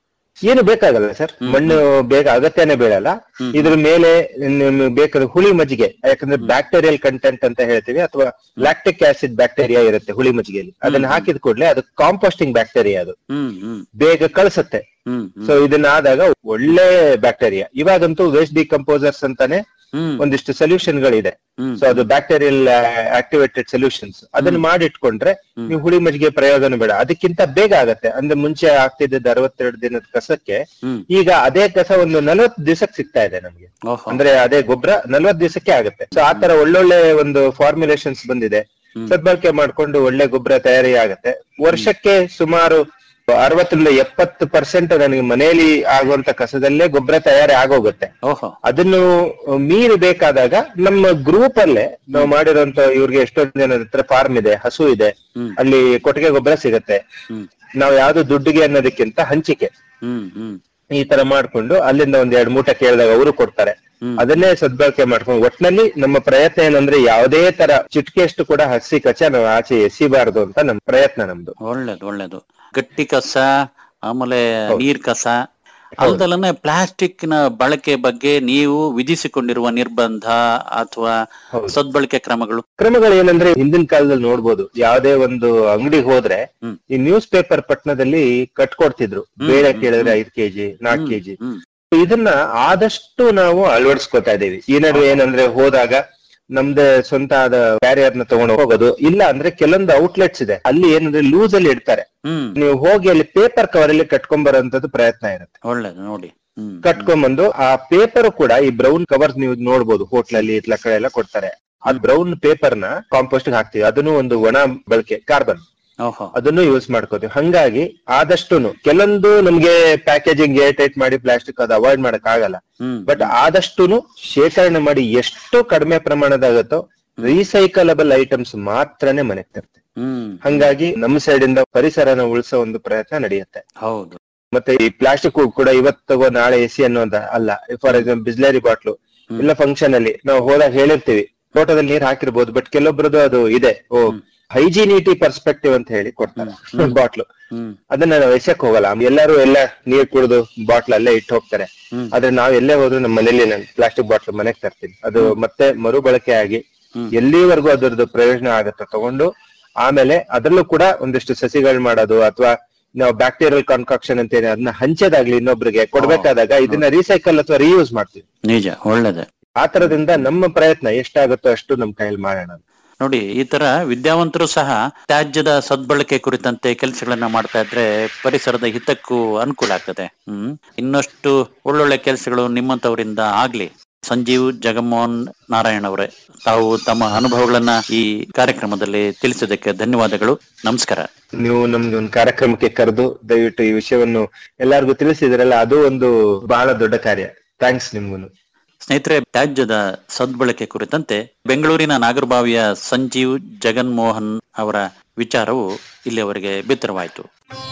Speaker 6: ಏನು ಬೇಕಾಗಲ್ಲ ಸರ್ ಮಣ್ಣು ಬೇಗ ಅಗತ್ಯನೇ ಬೀಳಲ್ಲ
Speaker 5: ಹ್ಮ್.
Speaker 6: ಇದ್ರ ಮೇಲೆ ನಿಮ್ಗೆ ಬೇಕಾದ ಹುಳಿ ಮಜ್ಜಿಗೆ ಯಾಕಂದ್ರೆ ಬ್ಯಾಕ್ಟೀರಿಯಲ್ ಕಂಟೆಂಟ್ ಅಂತ ಹೇಳ್ತೀವಿ ಅಥವಾ ಲ್ಯಾಕ್ಟಿಕ್ ಆಸಿಡ್ ಬ್ಯಾಕ್ಟೀರಿಯಾ ಇರುತ್ತೆ ಹುಳಿ ಮಜ್ಜಿಗೆಯಲ್ಲಿ ಅದನ್ನ ಹಾಕಿದ ಕೂಡಲೇ ಅದು ಕಾಂಪೋಸ್ಟಿಂಗ್ ಬ್ಯಾಕ್ಟೀರಿಯಾ ಅದು
Speaker 5: ಹ್ಮ್ ಹ್ಮ್
Speaker 6: ಬೇಗ ಕಳಿಸುತ್ತೆ
Speaker 5: ಹ್ಮ್ ಹ್ಮ್
Speaker 6: ಸೊ ಇದನ್ನ ಆದಾಗ ಒಳ್ಳೆ ಬ್ಯಾಕ್ಟೀರಿಯಾ ಇವಾಗಂತೂ ವೇಸ್ಟ್ ಡಿಕಂಪೋಸರ್ಸ್ ಅಂತಾನೆ
Speaker 5: ಹ್ಮ್
Speaker 6: ಒಂದಿಷ್ಟು ಸೊಲ್ಯೂಷನ್ ಗಳಿದೆ
Speaker 5: ಹ್ಮ್
Speaker 6: ಸೊ ಅದು ಬ್ಯಾಕ್ಟೀರಿಯಲ್ ಆಕ್ಟಿವೇಟೆಡ್ ಸೊಲ್ಯೂಷನ್ಸ್ ಅದನ್ನ ಮಾಡಿಟ್ಕೊಂಡ್ರೆ
Speaker 5: ಹ್ಮ್.
Speaker 6: ನೀವು ಹುಳಿ ಮಜ್ಜಿಗೆ ಪ್ರಯೋಗನೂ ಬೇಡ ಅದಕ್ಕಿಂತ ಬೇಗ ಆಗತ್ತೆ ಅಂದ್ರೆ ಮುಂಚೆ ಆಗ್ತಿದ್ದ ಅರವತ್ತೆರಡು ದಿನದ ಕಸಕ್ಕೆ
Speaker 5: ಹ್ಮ್
Speaker 6: ಈಗ ಅದೇ ಕಸ ಒಂದು ನಲವತ್ತು ದಿವಸಕ್ಕೆ ಸಿಗ್ತಾ ಇದೆ ನಮ್ಗೆ
Speaker 5: ಓಹೋ
Speaker 6: ಅಂದ್ರೆ ಅದೇ ಗೊಬ್ಬರ ನಲವತ್ತು ದಿವಸಕ್ಕೆ ಆಗುತ್ತೆ ಸೊ ಆತರ ಒಳ್ಳೊಳ್ಳೆ ಒಂದು ಫಾರ್ಮುಲೇಷನ್ಸ್ ಬಂದಿದೆ
Speaker 5: ಹ್ಮ್.
Speaker 6: ಸದ್ಬಳಕೆ ಮಾಡ್ಕೊಂಡು ಒಳ್ಳೆ ಗೊಬ್ಬರ ತಯಾರಿ ಆಗುತ್ತೆ ವರ್ಷಕ್ಕೆ ಸುಮಾರು ಅರವತ್ತರಿಂದ ಎಪ್ಪತ್ತು ಪರ್ಸೆಂಟ್ ನನಗೆ ಮನೆಯಲ್ಲಿ ಆಗುವಂತ ಕಸದಲ್ಲೇ ಗೊಬ್ಬರ ತಯಾರಿ ಆಗೋಗುತ್ತೆ
Speaker 5: ಓಹೋ
Speaker 6: ಅದನ್ನು ಮೀರಿ ಬೇಕಾದಾಗ ನಮ್ಮ ಗ್ರೂಪ್ ಅಲ್ಲೇ ನಾವು ಮಾಡಿರೋಂತ ಇವ್ರಿಗೆ ಎಷ್ಟೊಂದು ಜನದ ಹತ್ರ ಫಾರ್ಮ್ ಇದೆ ಹಸು ಇದೆ
Speaker 5: ಹ್ಮ್
Speaker 6: ಅಲ್ಲಿ ಕೊಟ್ಟಿಗೆ ಗೊಬ್ಬರ ಸಿಗತ್ತೆ
Speaker 5: ಹ್ಮ್
Speaker 6: ನಾವು ಯಾವ್ದು ದುಡ್ಡಿಗೆ ಅನ್ನೋದಕ್ಕಿಂತ ಹಂಚಿಕೆ
Speaker 5: ಹ್ಮ್ ಹ್ಮ್
Speaker 6: ಈ ತರ ಮಾಡ್ಕೊಂಡು ಅಲ್ಲಿಂದ ಒಂದ್ ಎರಡು ಮೂಟೆ ಕೇಳಿದಾಗ ಅವರು ಕೊಡ್ತಾರೆ
Speaker 5: ಹ್ಮ್.
Speaker 6: ಅದನ್ನೇ ಸದ್ಬಳಕೆ ಮಾಡ್ಕೊಂಡು ಒಟ್ನಲ್ಲಿ ನಮ್ಮ ಪ್ರಯತ್ನ ಏನಂದ್ರೆ ಯಾವುದೇ ತರ ಚಿಟ್ಕೆಷ್ಟು ಕೂಡ ಹಸಿ ಕಚ್ಚ ನಾವು ಆಚೆ ಎಸಿಬಾರದು ಅಂತ ನಮ್ ಪ್ರಯತ್ನ ನಮ್ದು
Speaker 5: ಒಳ್ಳೇದು ಒಳ್ಳೇದು ಗಟ್ಟಿ ಕಸ ಆಮೇಲೆ ನೀರ್ ಕಸ ಅಲ್ದಲ್ಲನೆ ಪ್ಲಾಸ್ಟಿಕ್ ನ ಬಳಕೆ ಬಗ್ಗೆ ನೀವು ವಿಧಿಸಿಕೊಂಡಿರುವ ನಿರ್ಬಂಧ ಅಥವಾ
Speaker 6: ಹೌದು.
Speaker 5: ಸದ್ಬಳಕೆ ಕ್ರಮಗಳು
Speaker 6: ಕ್ರಮಗಳು ಏನಂದ್ರೆ ಹಿಂದಿನ ಕಾಲದಲ್ಲಿ ನೋಡ್ಬೋದು ಯಾವ್ದೇ ಒಂದು ಅಂಗಡಿ ಹೋದ್ರೆ
Speaker 5: ಹ್ಮ್.
Speaker 6: ಈ ನ್ಯೂಸ್ ಪೇಪರ್ ಪಟ್ನದಲ್ಲಿ ಕಟ್ಕೊಡ್ತಿದ್ರು ಬೇಳೆ ಕೇಳಿದ್ರೆ ಐದ್ ಕೆಜಿ ನಾಲ್ಕು ಕೆಜಿ
Speaker 5: ಹ್ಮ್
Speaker 6: ಇದನ್ನ ಆದಷ್ಟು ನಾವು ಅಳವಡಿಸ್ಕೊತಾ ಇದೀವಿ ಈ ನಡುವೆ ಏನಂದ್ರೆ ಹೋದಾಗ ನಮ್ದೇ ಸ್ವಂತ ಆದ ಕ್ಯಾರಿಯರ್ ನ ತಗೊಂಡು ಹೋಗೋದು ಇಲ್ಲ ಅಂದ್ರೆ ಕೆಲವೊಂದು ಔಟ್ಲೆಟ್ಸ್ ಇದೆ ಅಲ್ಲಿ ಏನಂದ್ರೆ ಲೂಸ್ ಅಲ್ಲಿ ಇಡ್ತಾರೆ
Speaker 5: ಹ್ಮ್
Speaker 6: ನೀವು ಹೋಗಿ ಅಲ್ಲಿ ಪೇಪರ್ ಕವರ್ ಅಲ್ಲಿ ಕಟ್ಕೊಂಡ್ ಬರೋಂಥದ್ದು ಪ್ರಯತ್ನ ಇರುತ್ತೆ
Speaker 5: ಒಳ್ಳೇದು ನೋಡಿ ಹ್ಮ್
Speaker 6: ಕಟ್ಕೊಂಡ್ಬಂದು ಆ ಪೇಪರ್ ಕೂಡ ಈ ಬ್ರೌನ್ ಕವರ್ ನೀವು ನೋಡ್ಬೋದು ಹೋಟ್ಲಲ್ಲಿ ಇತ್ಲ ಕಡೆ ಎಲ್ಲ ಕೊಡ್ತಾರೆ ಆ ಬ್ರೌನ್ ಪೇಪರ್ ನ ಕಾಂಪೋಸ್ಟ್ ಹಾಕ್ತಿವಿ ಅದನ್ನು ಒಂದು ಒಣ ಬಳಕೆ ಕಾರ್ಬನ್
Speaker 5: ಓಹೋ
Speaker 6: ಅದನ್ನು ಯೂಸ್ ಮಾಡ್ಕೋತೀವಿ ಹಂಗಾಗಿ ಆದಷ್ಟುನು ಕೆಲವೊಂದು ನಮ್ಗೆ ಪ್ಯಾಕೇಜಿಂಗ್ ಏರ್ ಟೈಟ್ ಮಾಡಿ ಪ್ಲಾಸ್ಟಿಕ್ ಅದು ಅವಾಯ್ಡ್ ಮಾಡಕ್ ಆಗಲ್ಲ
Speaker 5: ಹ್ಮ್
Speaker 6: ಬಟ್ ಆದಷ್ಟುನು ಶೇಖರಣೆ ಮಾಡಿ ಎಷ್ಟು ಕಡಿಮೆ ಪ್ರಮಾಣದಾಗತ್ತೋ ರೀಸೈಕಲಬಲ್ ಐಟಮ್ಸ್ ಮಾತ್ರನೇ ಮನೆಗೆ ತರ್ತೇವೆ
Speaker 5: ಹ್ಮ್
Speaker 6: ಹಂಗಾಗಿ ನಮ್ಮ ಸೈಡ್ ಇಂದ ಪರಿಸರನ ಉಳಿಸೋ ಒಂದು ಪ್ರಯತ್ನ ನಡೆಯುತ್ತೆ
Speaker 5: ಹೌದು
Speaker 6: ಮತ್ತೆ ಈ ಪ್ಲಾಸ್ಟಿಕ್ ಕೂಡ ಇವತ್ತು ತಗೋ ನಾಳೆ ಎಸಿ ಅನ್ನೋದ ಅಲ್ಲ ಫಾರ್ ಎಕ್ಸಾಂಪಲ್ ಬಿಸ್ಲರಿ ಬಾಟ್ಲು ಇಲ್ಲ ಫಂಕ್ಷನ್ ಅಲ್ಲಿ ನಾವು ಹೋದಾಗ ಹೇಳಿರ್ತೀವಿ ತೋಟದಲ್ಲಿ ನೀರ್ ಹಾಕಿರ್ಬೋದು ಬಟ್ ಕೆಲವೊಬ್ರದ್ದು ಅದು ಇದೆ ಓ ಹೈಜಿನಿಟಿ ಪರ್ಸ್ಪೆಕ್ಟಿವ್ ಅಂತ ಹೇಳಿ ಕೊಡ್ತಾರೆ ಬಾಟ್ಲು
Speaker 5: ಹ್ಮ್
Speaker 6: ಅದನ್ನ ನಾವು ಎಸೆಕ್ ಹೋಗಲ್ಲ ಎಲ್ಲರೂ ಎಲ್ಲ ನೀರ್ ಕುಡಿದು ಬಾಟ್ಲ್ ಅಲ್ಲೇ ಇಟ್ಟು ಹೋಗ್ತಾರೆ
Speaker 5: ಹ್ಮ್.
Speaker 6: ಆದ್ರೆ ನಾವ್ ಎಲ್ಲೇ ಹೋದ್ರು ನಮ್ಮ ಮನೇಲಿ ನಾನು ಪ್ಲಾಸ್ಟಿಕ್ ಬಾಟ್ಲ್ ಮನೆಗ್ ತರ್ತೀನಿ ಅದು ಮತ್ತೆ ಮರುಬಳಕೆ ಆಗಿ ಎಲ್ಲಿವರೆಗೂ ಅದರದ್ದು ಪ್ರಯೋಜನ ಆಗುತ್ತೆ ತಗೊಂಡು ಆಮೇಲೆ ಅದ್ರಲ್ಲೂ ಕೂಡ ಒಂದಿಷ್ಟು ಸಸಿಗಳು ಮಾಡೋದು ಅಥವಾ ನಾವು ಬ್ಯಾಕ್ಟೀರಿಯಲ್ ಕಾನ್ಕಾಕ್ಷನ್ ಅಂತ ಏನ್ ಅದನ್ನ ಹಂಚೋದಾಗ್ಲಿ ಇನ್ನೊಬ್ರಿಗೆ ಕೊಡ್ಬೇಕಾದಾಗ ಇದನ್ನ ರೀಸೈಕಲ್ ಅಥವಾ ರೀಯೂಸ್ ಮಾಡ್ತೀವಿ
Speaker 5: ನಿಜ ಒಳ್ಳೇದೆ
Speaker 6: ಆ ತರದಿಂದ ನಮ್ಮ ಪ್ರಯತ್ನ ಎಷ್ಟಾಗುತ್ತೋ ಅಷ್ಟು ನಮ್ ಕೈಯಲ್ಲಿ ಮಾಡೋಣ
Speaker 5: ನೋಡಿ ಈ ತರ ವಿದ್ಯಾವಂತರು ಸಹ ತ್ಯಾಜ್ಯದ ಸದ್ಬಳಕೆ ಕುರಿತಂತೆ ಕೆಲಸಗಳನ್ನ ಮಾಡ್ತಾ ಇದ್ರೆ ಪರಿಸರದ ಹಿತಕ್ಕೂ ಅನುಕೂಲ ಆಗ್ತದೆ ಹ್ಮ್ ಇನ್ನಷ್ಟು ಒಳ್ಳೊಳ್ಳೆ ಕೆಲಸಗಳು ನಿಮ್ಮಂತವರಿಂದ ಆಗ್ಲಿ ಸಂಜೀವ್ ಜಗನ್ಮೋಹನ್ ನಾರಾಯಣ್ ಅವರೇ ತಾವು ತಮ್ಮ ಅನುಭವಗಳನ್ನ ಈ ಕಾರ್ಯಕ್ರಮದಲ್ಲಿ ತಿಳಿಸಿದ್ದಕ್ಕೆ ಧನ್ಯವಾದಗಳು ನಮಸ್ಕಾರ
Speaker 6: ನೀವು ನಮ್ಗೆ ಒಂದು ಕಾರ್ಯಕ್ರಮಕ್ಕೆ ಕರೆದು ದಯವಿಟ್ಟು ಈ ವಿಷಯವನ್ನು ಎಲ್ಲಾರ್ಗೂ ತಿಳಿಸಿದ್ರಲ್ಲ ಅದು ಒಂದು ಬಹಳ ದೊಡ್ಡ ಕಾರ್ಯ ಥ್ಯಾಂಕ್ಸ್ ನಿಮ್ಗೂನು
Speaker 5: ಸ್ನೇಹಿತರೆ ತ್ಯಾಜ್ಯದ ಸದ್ಬಳಕೆ ಕುರಿತಂತೆ ಬೆಂಗಳೂರಿನ ನಾಗರಬಾವಿಯ ಸಂಜೀವ್ ಜಗನ್ಮೋಹನ್ ಅವರ ವಿಚಾರವು ಇಲ್ಲಿಯವರೆಗೆ ಬಿತ್ತರವಾಯಿತು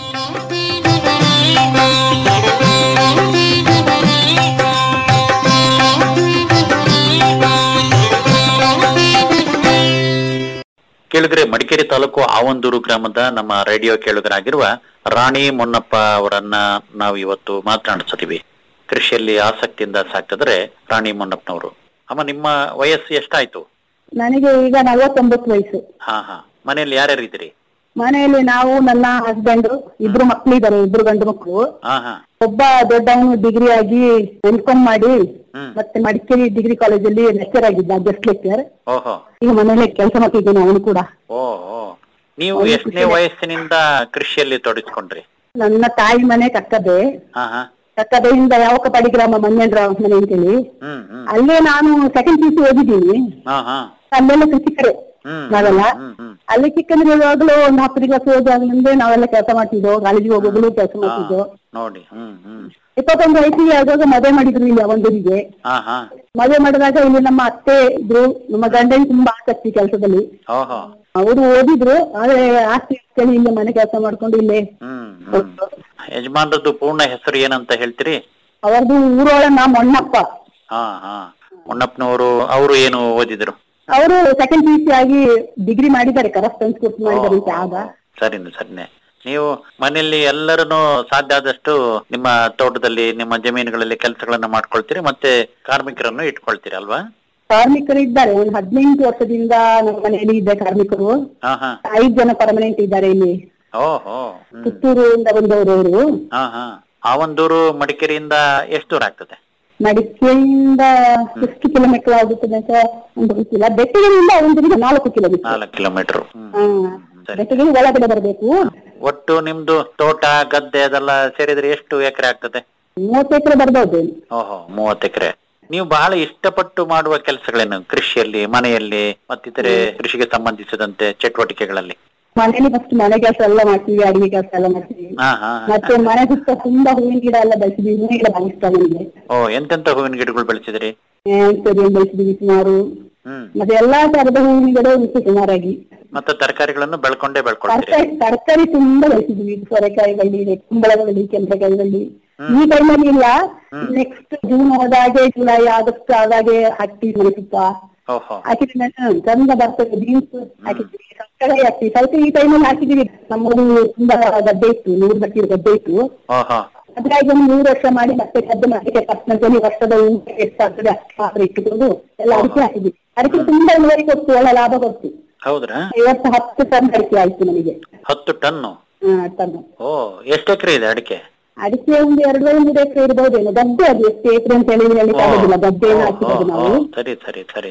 Speaker 5: ಕೇಳಿದ್ರೆ ಮಡಿಕೇರಿ ತಾಲೂಕು ಆವಂದೂರು ಗ್ರಾಮದ ನಮ್ಮ ರೇಡಿಯೋ ಕೇಳುಗರಾಗಿರುವ ರಾಣಿ ಮೊನ್ನಪ್ಪ ಅವರನ್ನ ನಾವು ಇವತ್ತು ಮಾತನಾಡಿಸ್ತೀವಿ ಕೃಷಿಯಲ್ಲಿ ಆಸಕ್ತಿಯಿಂದ ಸಾಕ್ತಿದ್ರೆ ರಾಣಿ ಮೊನ್ನಪ್ಪನವರು ಅಮ್ಮ ನಿಮ್ಮ ವಯಸ್ಸು ಎಷ್ಟಾಯ್ತು
Speaker 7: ನನಗೆ ಈಗ ನಲವತ್ತೊಂಬತ್ತು ವಯಸ್ಸು
Speaker 5: ಹಾ ಹಾ ಮನೆಯಲ್ಲಿ ಯಾರ್ಯಾರು ಇದ್ದೀರಿ
Speaker 7: ಮನೆಯಲ್ಲಿ ನಾವು ನನ್ನ ಹಸ್ಬೆಂಡ್ ಇಬ್ರು ಮಕ್ಳಿದ್ದಾರೆ ಇಬ್ರು ಗಂಡು ಮಕ್ಕಳು
Speaker 5: ಹಾ ಹಾ
Speaker 7: ಒಬ್ಬ ದೊಡ್ಡವನು ಡಿಗ್ರಿ ಆಗಿ ಎಲ್ಕಾಮ್ ಮಾಡಿ
Speaker 5: ಹ್ಮ್
Speaker 7: ಮತ್ತೆ ಮಡಿಕೇರಿ ಡಿಗ್ರಿ ಕಾಲೇಜಲ್ಲಿ ಲೆಕ್ಚರ್ ಆಗಿದ್ದ ಗೆಸ್ಟ್ ಲೆಕ್ಚರ್
Speaker 5: ಓಹೋ
Speaker 7: ಈಗ ಮನೇಲಿ ಕೆಲಸ ಮಾಡ್ತಿದ್ದಾನೆ ಅವನು ಕೂಡ
Speaker 5: ಓ ಓ ನೀವು ಎಷ್ಟನೇ ವಯಸ್ಸಿನಿಂದ ಕೃಷಿಯಲ್ಲಿ ತೊಡಗಿಸ್ಕೊಂಡ್ರಿ
Speaker 7: ನನ್ನ ತಾಯಿ ಮನೆ ಕಕ್ಕದೆ
Speaker 5: ಹಾ ಹಾ
Speaker 7: ಕಕ್ಕದೆಯಿಂದ ಯಾವಕಪಾಡಿ ಗ್ರಾಮ ಮಂಜೇಂದ್ರ ಮನೆ ಅಂತೇಳಿ
Speaker 5: ಹ್ಮ್ ಹ್ಮ್
Speaker 7: ಅಲ್ಲೇ ನಾನು ಸೆಕೆಂಡ್ ಪಿ ಸಿ ಓದಿದ್ದೀನಿ
Speaker 5: ಹಾ ಹಾ
Speaker 7: ಅಲ್ಲೆಲ್ಲ ಕೃಷಿಕರೇ
Speaker 5: ಹ್ಮ್
Speaker 7: ನಾವೆಲ್ಲ
Speaker 5: ಹ್ಮ್ ಹ್ಮ್
Speaker 7: ಅಲ್ಲಿ ಚಿಕ್ಕಂದಿರುವಾಗಲೂ ಒಂದು ಹತ್ತು ಕ್ಲಾಸ್ ಓದಾಗ್ಲಿಂದ ನಾವೆಲ್ಲ ಕೆಲಸ ಮಾಡ್ತಿದ್ದೋ ಕಾಲೇಜಿಗೆ ಹೋಗೋಗಳು ಕೆಲಸ ಮಾಡ್ತಿದ್ದೋ
Speaker 5: ನೋಡಿ ಹ್ಮ್ ಹ್ಮ್
Speaker 7: ಇಪ್ಪತ್ತೊಂದು ವಯಸ್ಸಿಗೆ ಆಗುವಾಗ ಮದುವೆ ಮಾಡಿದ್ರು ಇಲ್ಲಿ ಅವೊಂದರಿಗೆ
Speaker 5: ಹಾ ಹಾ
Speaker 7: ಮದುವೆ ಮಾಡಿದಾಗ ಇಲ್ಲಿ ನಮ್ಮ ಅತ್ತೆ ಇದ್ರು ನಮ್ಮ ಗಂಡನಿಗೆ ತುಂಬಾ ಆಸಕ್ತಿ ಕೆಲಸದಲ್ಲಿ
Speaker 5: ಓಹೋ
Speaker 7: ಅವರು ಓದಿದ್ರು ಆದ್ರೆ ಆಸ್ತಿ ಕೇಳಿ ಇಲ್ಲೇ ಮನೆ ಕೆಲಸ ಮಾಡ್ಕೊಂಡು ಇಲ್ಲೇ
Speaker 5: ಹ್ಮ್ ಹ್ಮ್ ಯಜಮಾನ್ರದ್ದು ಪೂರ್ಣ ಹೆಸರು ಏನಂತ ಹೇಳ್ತೀರಿ
Speaker 7: ಅವರದು ಊರೊಳನ ಮೊಣ್ಣಪ್ಪ
Speaker 5: ಹಾ ಹಾ ಮುನ್ನಪ್ಪನವರು ಅವರು ಏನು ಓದಿದ್ರು
Speaker 7: ಅವರು ಸೆಕೆಂಡ್ ಪಿ ಸಿ ಆಗಿ ಡಿಗ್ರಿ ಮಾಡಿದ್ದಾರೆ ಕರಸ್ಪಾನ್ಸ್ ಕೋರ್ಸ್ ಮಾಡಿದ್ದಾರೆ ಅಂತ ಆಗ
Speaker 5: ಸರಿನೆ ಸರಿನೆ ನೀವು ಮನೆಯಲ್ಲಿ ಎಲ್ಲರನ್ನು ಸಾಧ್ಯ ಆದಷ್ಟು ನಿಮ್ಮ ತೋಟದಲ್ಲಿ ನಿಮ್ಮ ಜಮೀನುಗಳಲ್ಲಿ ಕೆಲಸಗಳನ್ನ ಮಾಡ್ಕೊಳ್ತೀರಿ ಮತ್ತೆ ಕಾರ್ಮಿಕರನ್ನು ಇಟ್ಕೊಳ್ತೀರಿ ಅಲ್ವಾ
Speaker 7: ಕಾರ್ಮಿಕರು ಇದ್ದಾರೆ ಒಂದು ಹದಿನೆಂಟು ವರ್ಷದಿಂದ ನಮ್ಮ ಮನೆಯಲ್ಲಿ ಇದ್ದ ಕಾರ್ಮಿಕರು
Speaker 5: ಹಾ ಹಾ
Speaker 7: ಐದು ಜನ ಪರ್ಮನೆಂಟ್ ಇದ್ದಾರೆ ಇಲ್ಲಿ
Speaker 5: ಓಹೋ ಹ್ಮ್
Speaker 7: ಪುತ್ತೂರಿಂದ ಬಂದವರು ಅವರು
Speaker 5: ಹಾ ಹಾ ಆ ಒಂದೂರು ಮಡಿಕೇರಿಯಿಂದ ಎಷ್ಟು ದೂರ ಆಗ್ತದೆ
Speaker 7: ಮಡಿಕೇರಿಯಿಂದ ಎಷ್ಟು ಕಿಲೋಮೀಟರ್ ಆಗುತ್ತದೆ ಅಂತ ಒಂದು ಗೊತ್ತಿಲ್ಲ ಬೆಟ್ಟಗಳಿಂದ ಒಂದು ನಾಲ್ಕು ಕಿಲೋಮೀಟರ್
Speaker 5: ನಾಲ್ಕು ಕಿಲೋಮೀಟರ್
Speaker 7: ಬೆಟ್ಟಗಳು ಒಳಗಡೆ ಬರಬೇಕು
Speaker 5: ಒಟ್ಟು ನಿಮ್ದು ತೋಟ ಗದ್ದೆ ಅದೆಲ್ಲ ಸೇರಿದ್ರೆ ಎಷ್ಟು ಎಕರೆ ಆಗ್ತದೆ
Speaker 7: ಮೂವತ್ತು ಎಕರೆ ಬರ್ಬೋದು
Speaker 5: ಓಹೋ ಮೂವತ್ತು ಎಕರೆ ನೀವು ಬಹಳ ಇಷ್ಟಪಟ್ಟು ಮಾಡುವ ಕೆಲಸಗಳೇನು ಕೃಷಿಯಲ್ಲಿ ಮನೆಯಲ್ಲಿ ಮತ್ತಿತರೆ ಕೃಷಿಗೆ ಸಂಬಂಧಿಸಿದಂತೆ ಚಟುವಟಿಕೆಗಳಲ್ಲಿ
Speaker 7: ಮನೇಲಿ ಫಸ್ಟ್ ಮನೆ ಕೆಲಸ ಎಲ್ಲ ಮಾಡ್ತೀವಿ ಅಡಿಗೆ ಕೆಲಸ ಎಲ್ಲ ಮಾಡ್ತೀವಿ
Speaker 5: ಹಾ ಹಾ
Speaker 7: ಮತ್ತೆ ಮನೆ ಸುತ್ತ ತುಂಬಾ ಹೂವಿನ ಗಿಡ ಎಲ್ಲ ಬೆಳೆಸಿದ್ವಿ ಹೂವಿನ ಗಿಡ ಬಹಳ ಇಷ್ಟ ನನಗೆ
Speaker 5: ಓ ಎಂತೆಂತ ಹೂವಿನ ಗಿಡಗಳು ಬೆಳೆಸಿದ್ರಿ
Speaker 7: ಸರಿ ಬೆಳೆಸಿದ್ವಿ ಸುಮಾರು
Speaker 5: ಹ್ಮ್
Speaker 7: ಮತ್ತೆ ಎಲ್ಲಾ ತರದ ಹೂವಿನ ಗಿಡ ಉಂಟು ಸುಮಾರಾಗಿ
Speaker 5: ಮತ್ತೆ ತರಕಾರಿಗಳನ್ನು ಬೆಳ್ಕೊಂಡೇ ಬೆಳ್ಕೊಳ್ತೀರಿ
Speaker 7: ತರಕಾರಿ ತರಕಾರಿ ತುಂಬಾ ಬೆಳೆಸಿದ್ವಿ ಸೋರೆಕಾಯಿ ಬಳ್ಳಿ ಕುಂಬಳ ಬಳ್ಳಿ ಕೆಂಪಕಾಯಿ ಬಳ್ಳಿ ಈ ಟೈಮಲ್ಲಿ ಇಲ್ಲ ನೆಕ್ಸ್ಟ್ ಜೂನ್ ಹೋದಾಗೆ ಜುಲೈ ಆಗಸ್ಟ್ ಆದಾಗೆ ಹಾಕ್ತಿವಿ ಮನೆ ಸುತ್ತ
Speaker 5: ಓಹೋ
Speaker 7: ಹಾಕಿದ್ರೆ ಚಂದ ಬರ್ತದೆ ಬೀನ್ಸ್ ಹಾಕಿದ್ವಿ ಸಕ್ಕರೆ ಹಾಕ್ತಿವಿ ಸ್ವಲ್ಪ ಈ ಟೈಮಲ್ಲಿ ಹಾಕಿದೀವಿ ನಮ್ಮದು ತುಂಬಾ ಗದ್ದೆ ಇತ್ತು ನೂರು ಗಟ್ಟಿ ಗದ್ದೆ ಇತ್ತು
Speaker 5: ಓಹೋ
Speaker 7: ಅದ್ರಾಗಿ ಒಂದು ಮೂರು ವರ್ಷ ಮಾಡಿ ಮತ್ತೆ ಗದ್ದೆ ಮಾಡಲಿಕ್ಕೆ ಪರ್ಸನಲ್ ವರ್ಷದ ಊಟ ಎಷ್ಟಾಗ್ತದೆ ಅಷ್ಟು ಮಾತ್ರ ಇಟ್ಟುಕೊಂಡು ಎಲ್ಲ ಅಡಿಕೆ ಹಾಕಿದ್ವಿ ಅಡಿಕೆ ತುಂಬಾ ಇಳುವರಿ ಕೊಡ್ತು ಒಳ್ಳೆ ಲಾಭ ಕೊಡ್ತು
Speaker 5: ಹೌದ್ರಾ
Speaker 7: ಇವತ್ತು ಹತ್ತು ಟನ್ ಅಡಿಕೆ ಆಯ್ತು ನಮಗೆ
Speaker 5: ಹತ್ತು ಟನ್ನು
Speaker 7: ಹಾ ಟನ್
Speaker 5: ಓ ಎಷ್ಟು ಎಕರೆ ಇದೆ ಅಡಿಕೆ
Speaker 7: ಅಡಿಕೆ ಒಂದು ಎರಡು ಮೂರು ಎಕರೆ ಇರ್ಬೋದೇನೋ ಗದ್ದೆ ಅದು ಎಷ್ಟು ಎಕರೆ ಅಂತ ಹೇಳಿ ಹೇಳಲಿಕ್ಕೆ ಆಗೋದಿಲ್ಲ ಗದ್ದೆ
Speaker 5: ಓ,
Speaker 7: ಹಾಕಿರೋದು
Speaker 5: ಓ,
Speaker 7: ನಾವು
Speaker 5: ಓ, ಸರಿ ಸರಿ ಸರಿ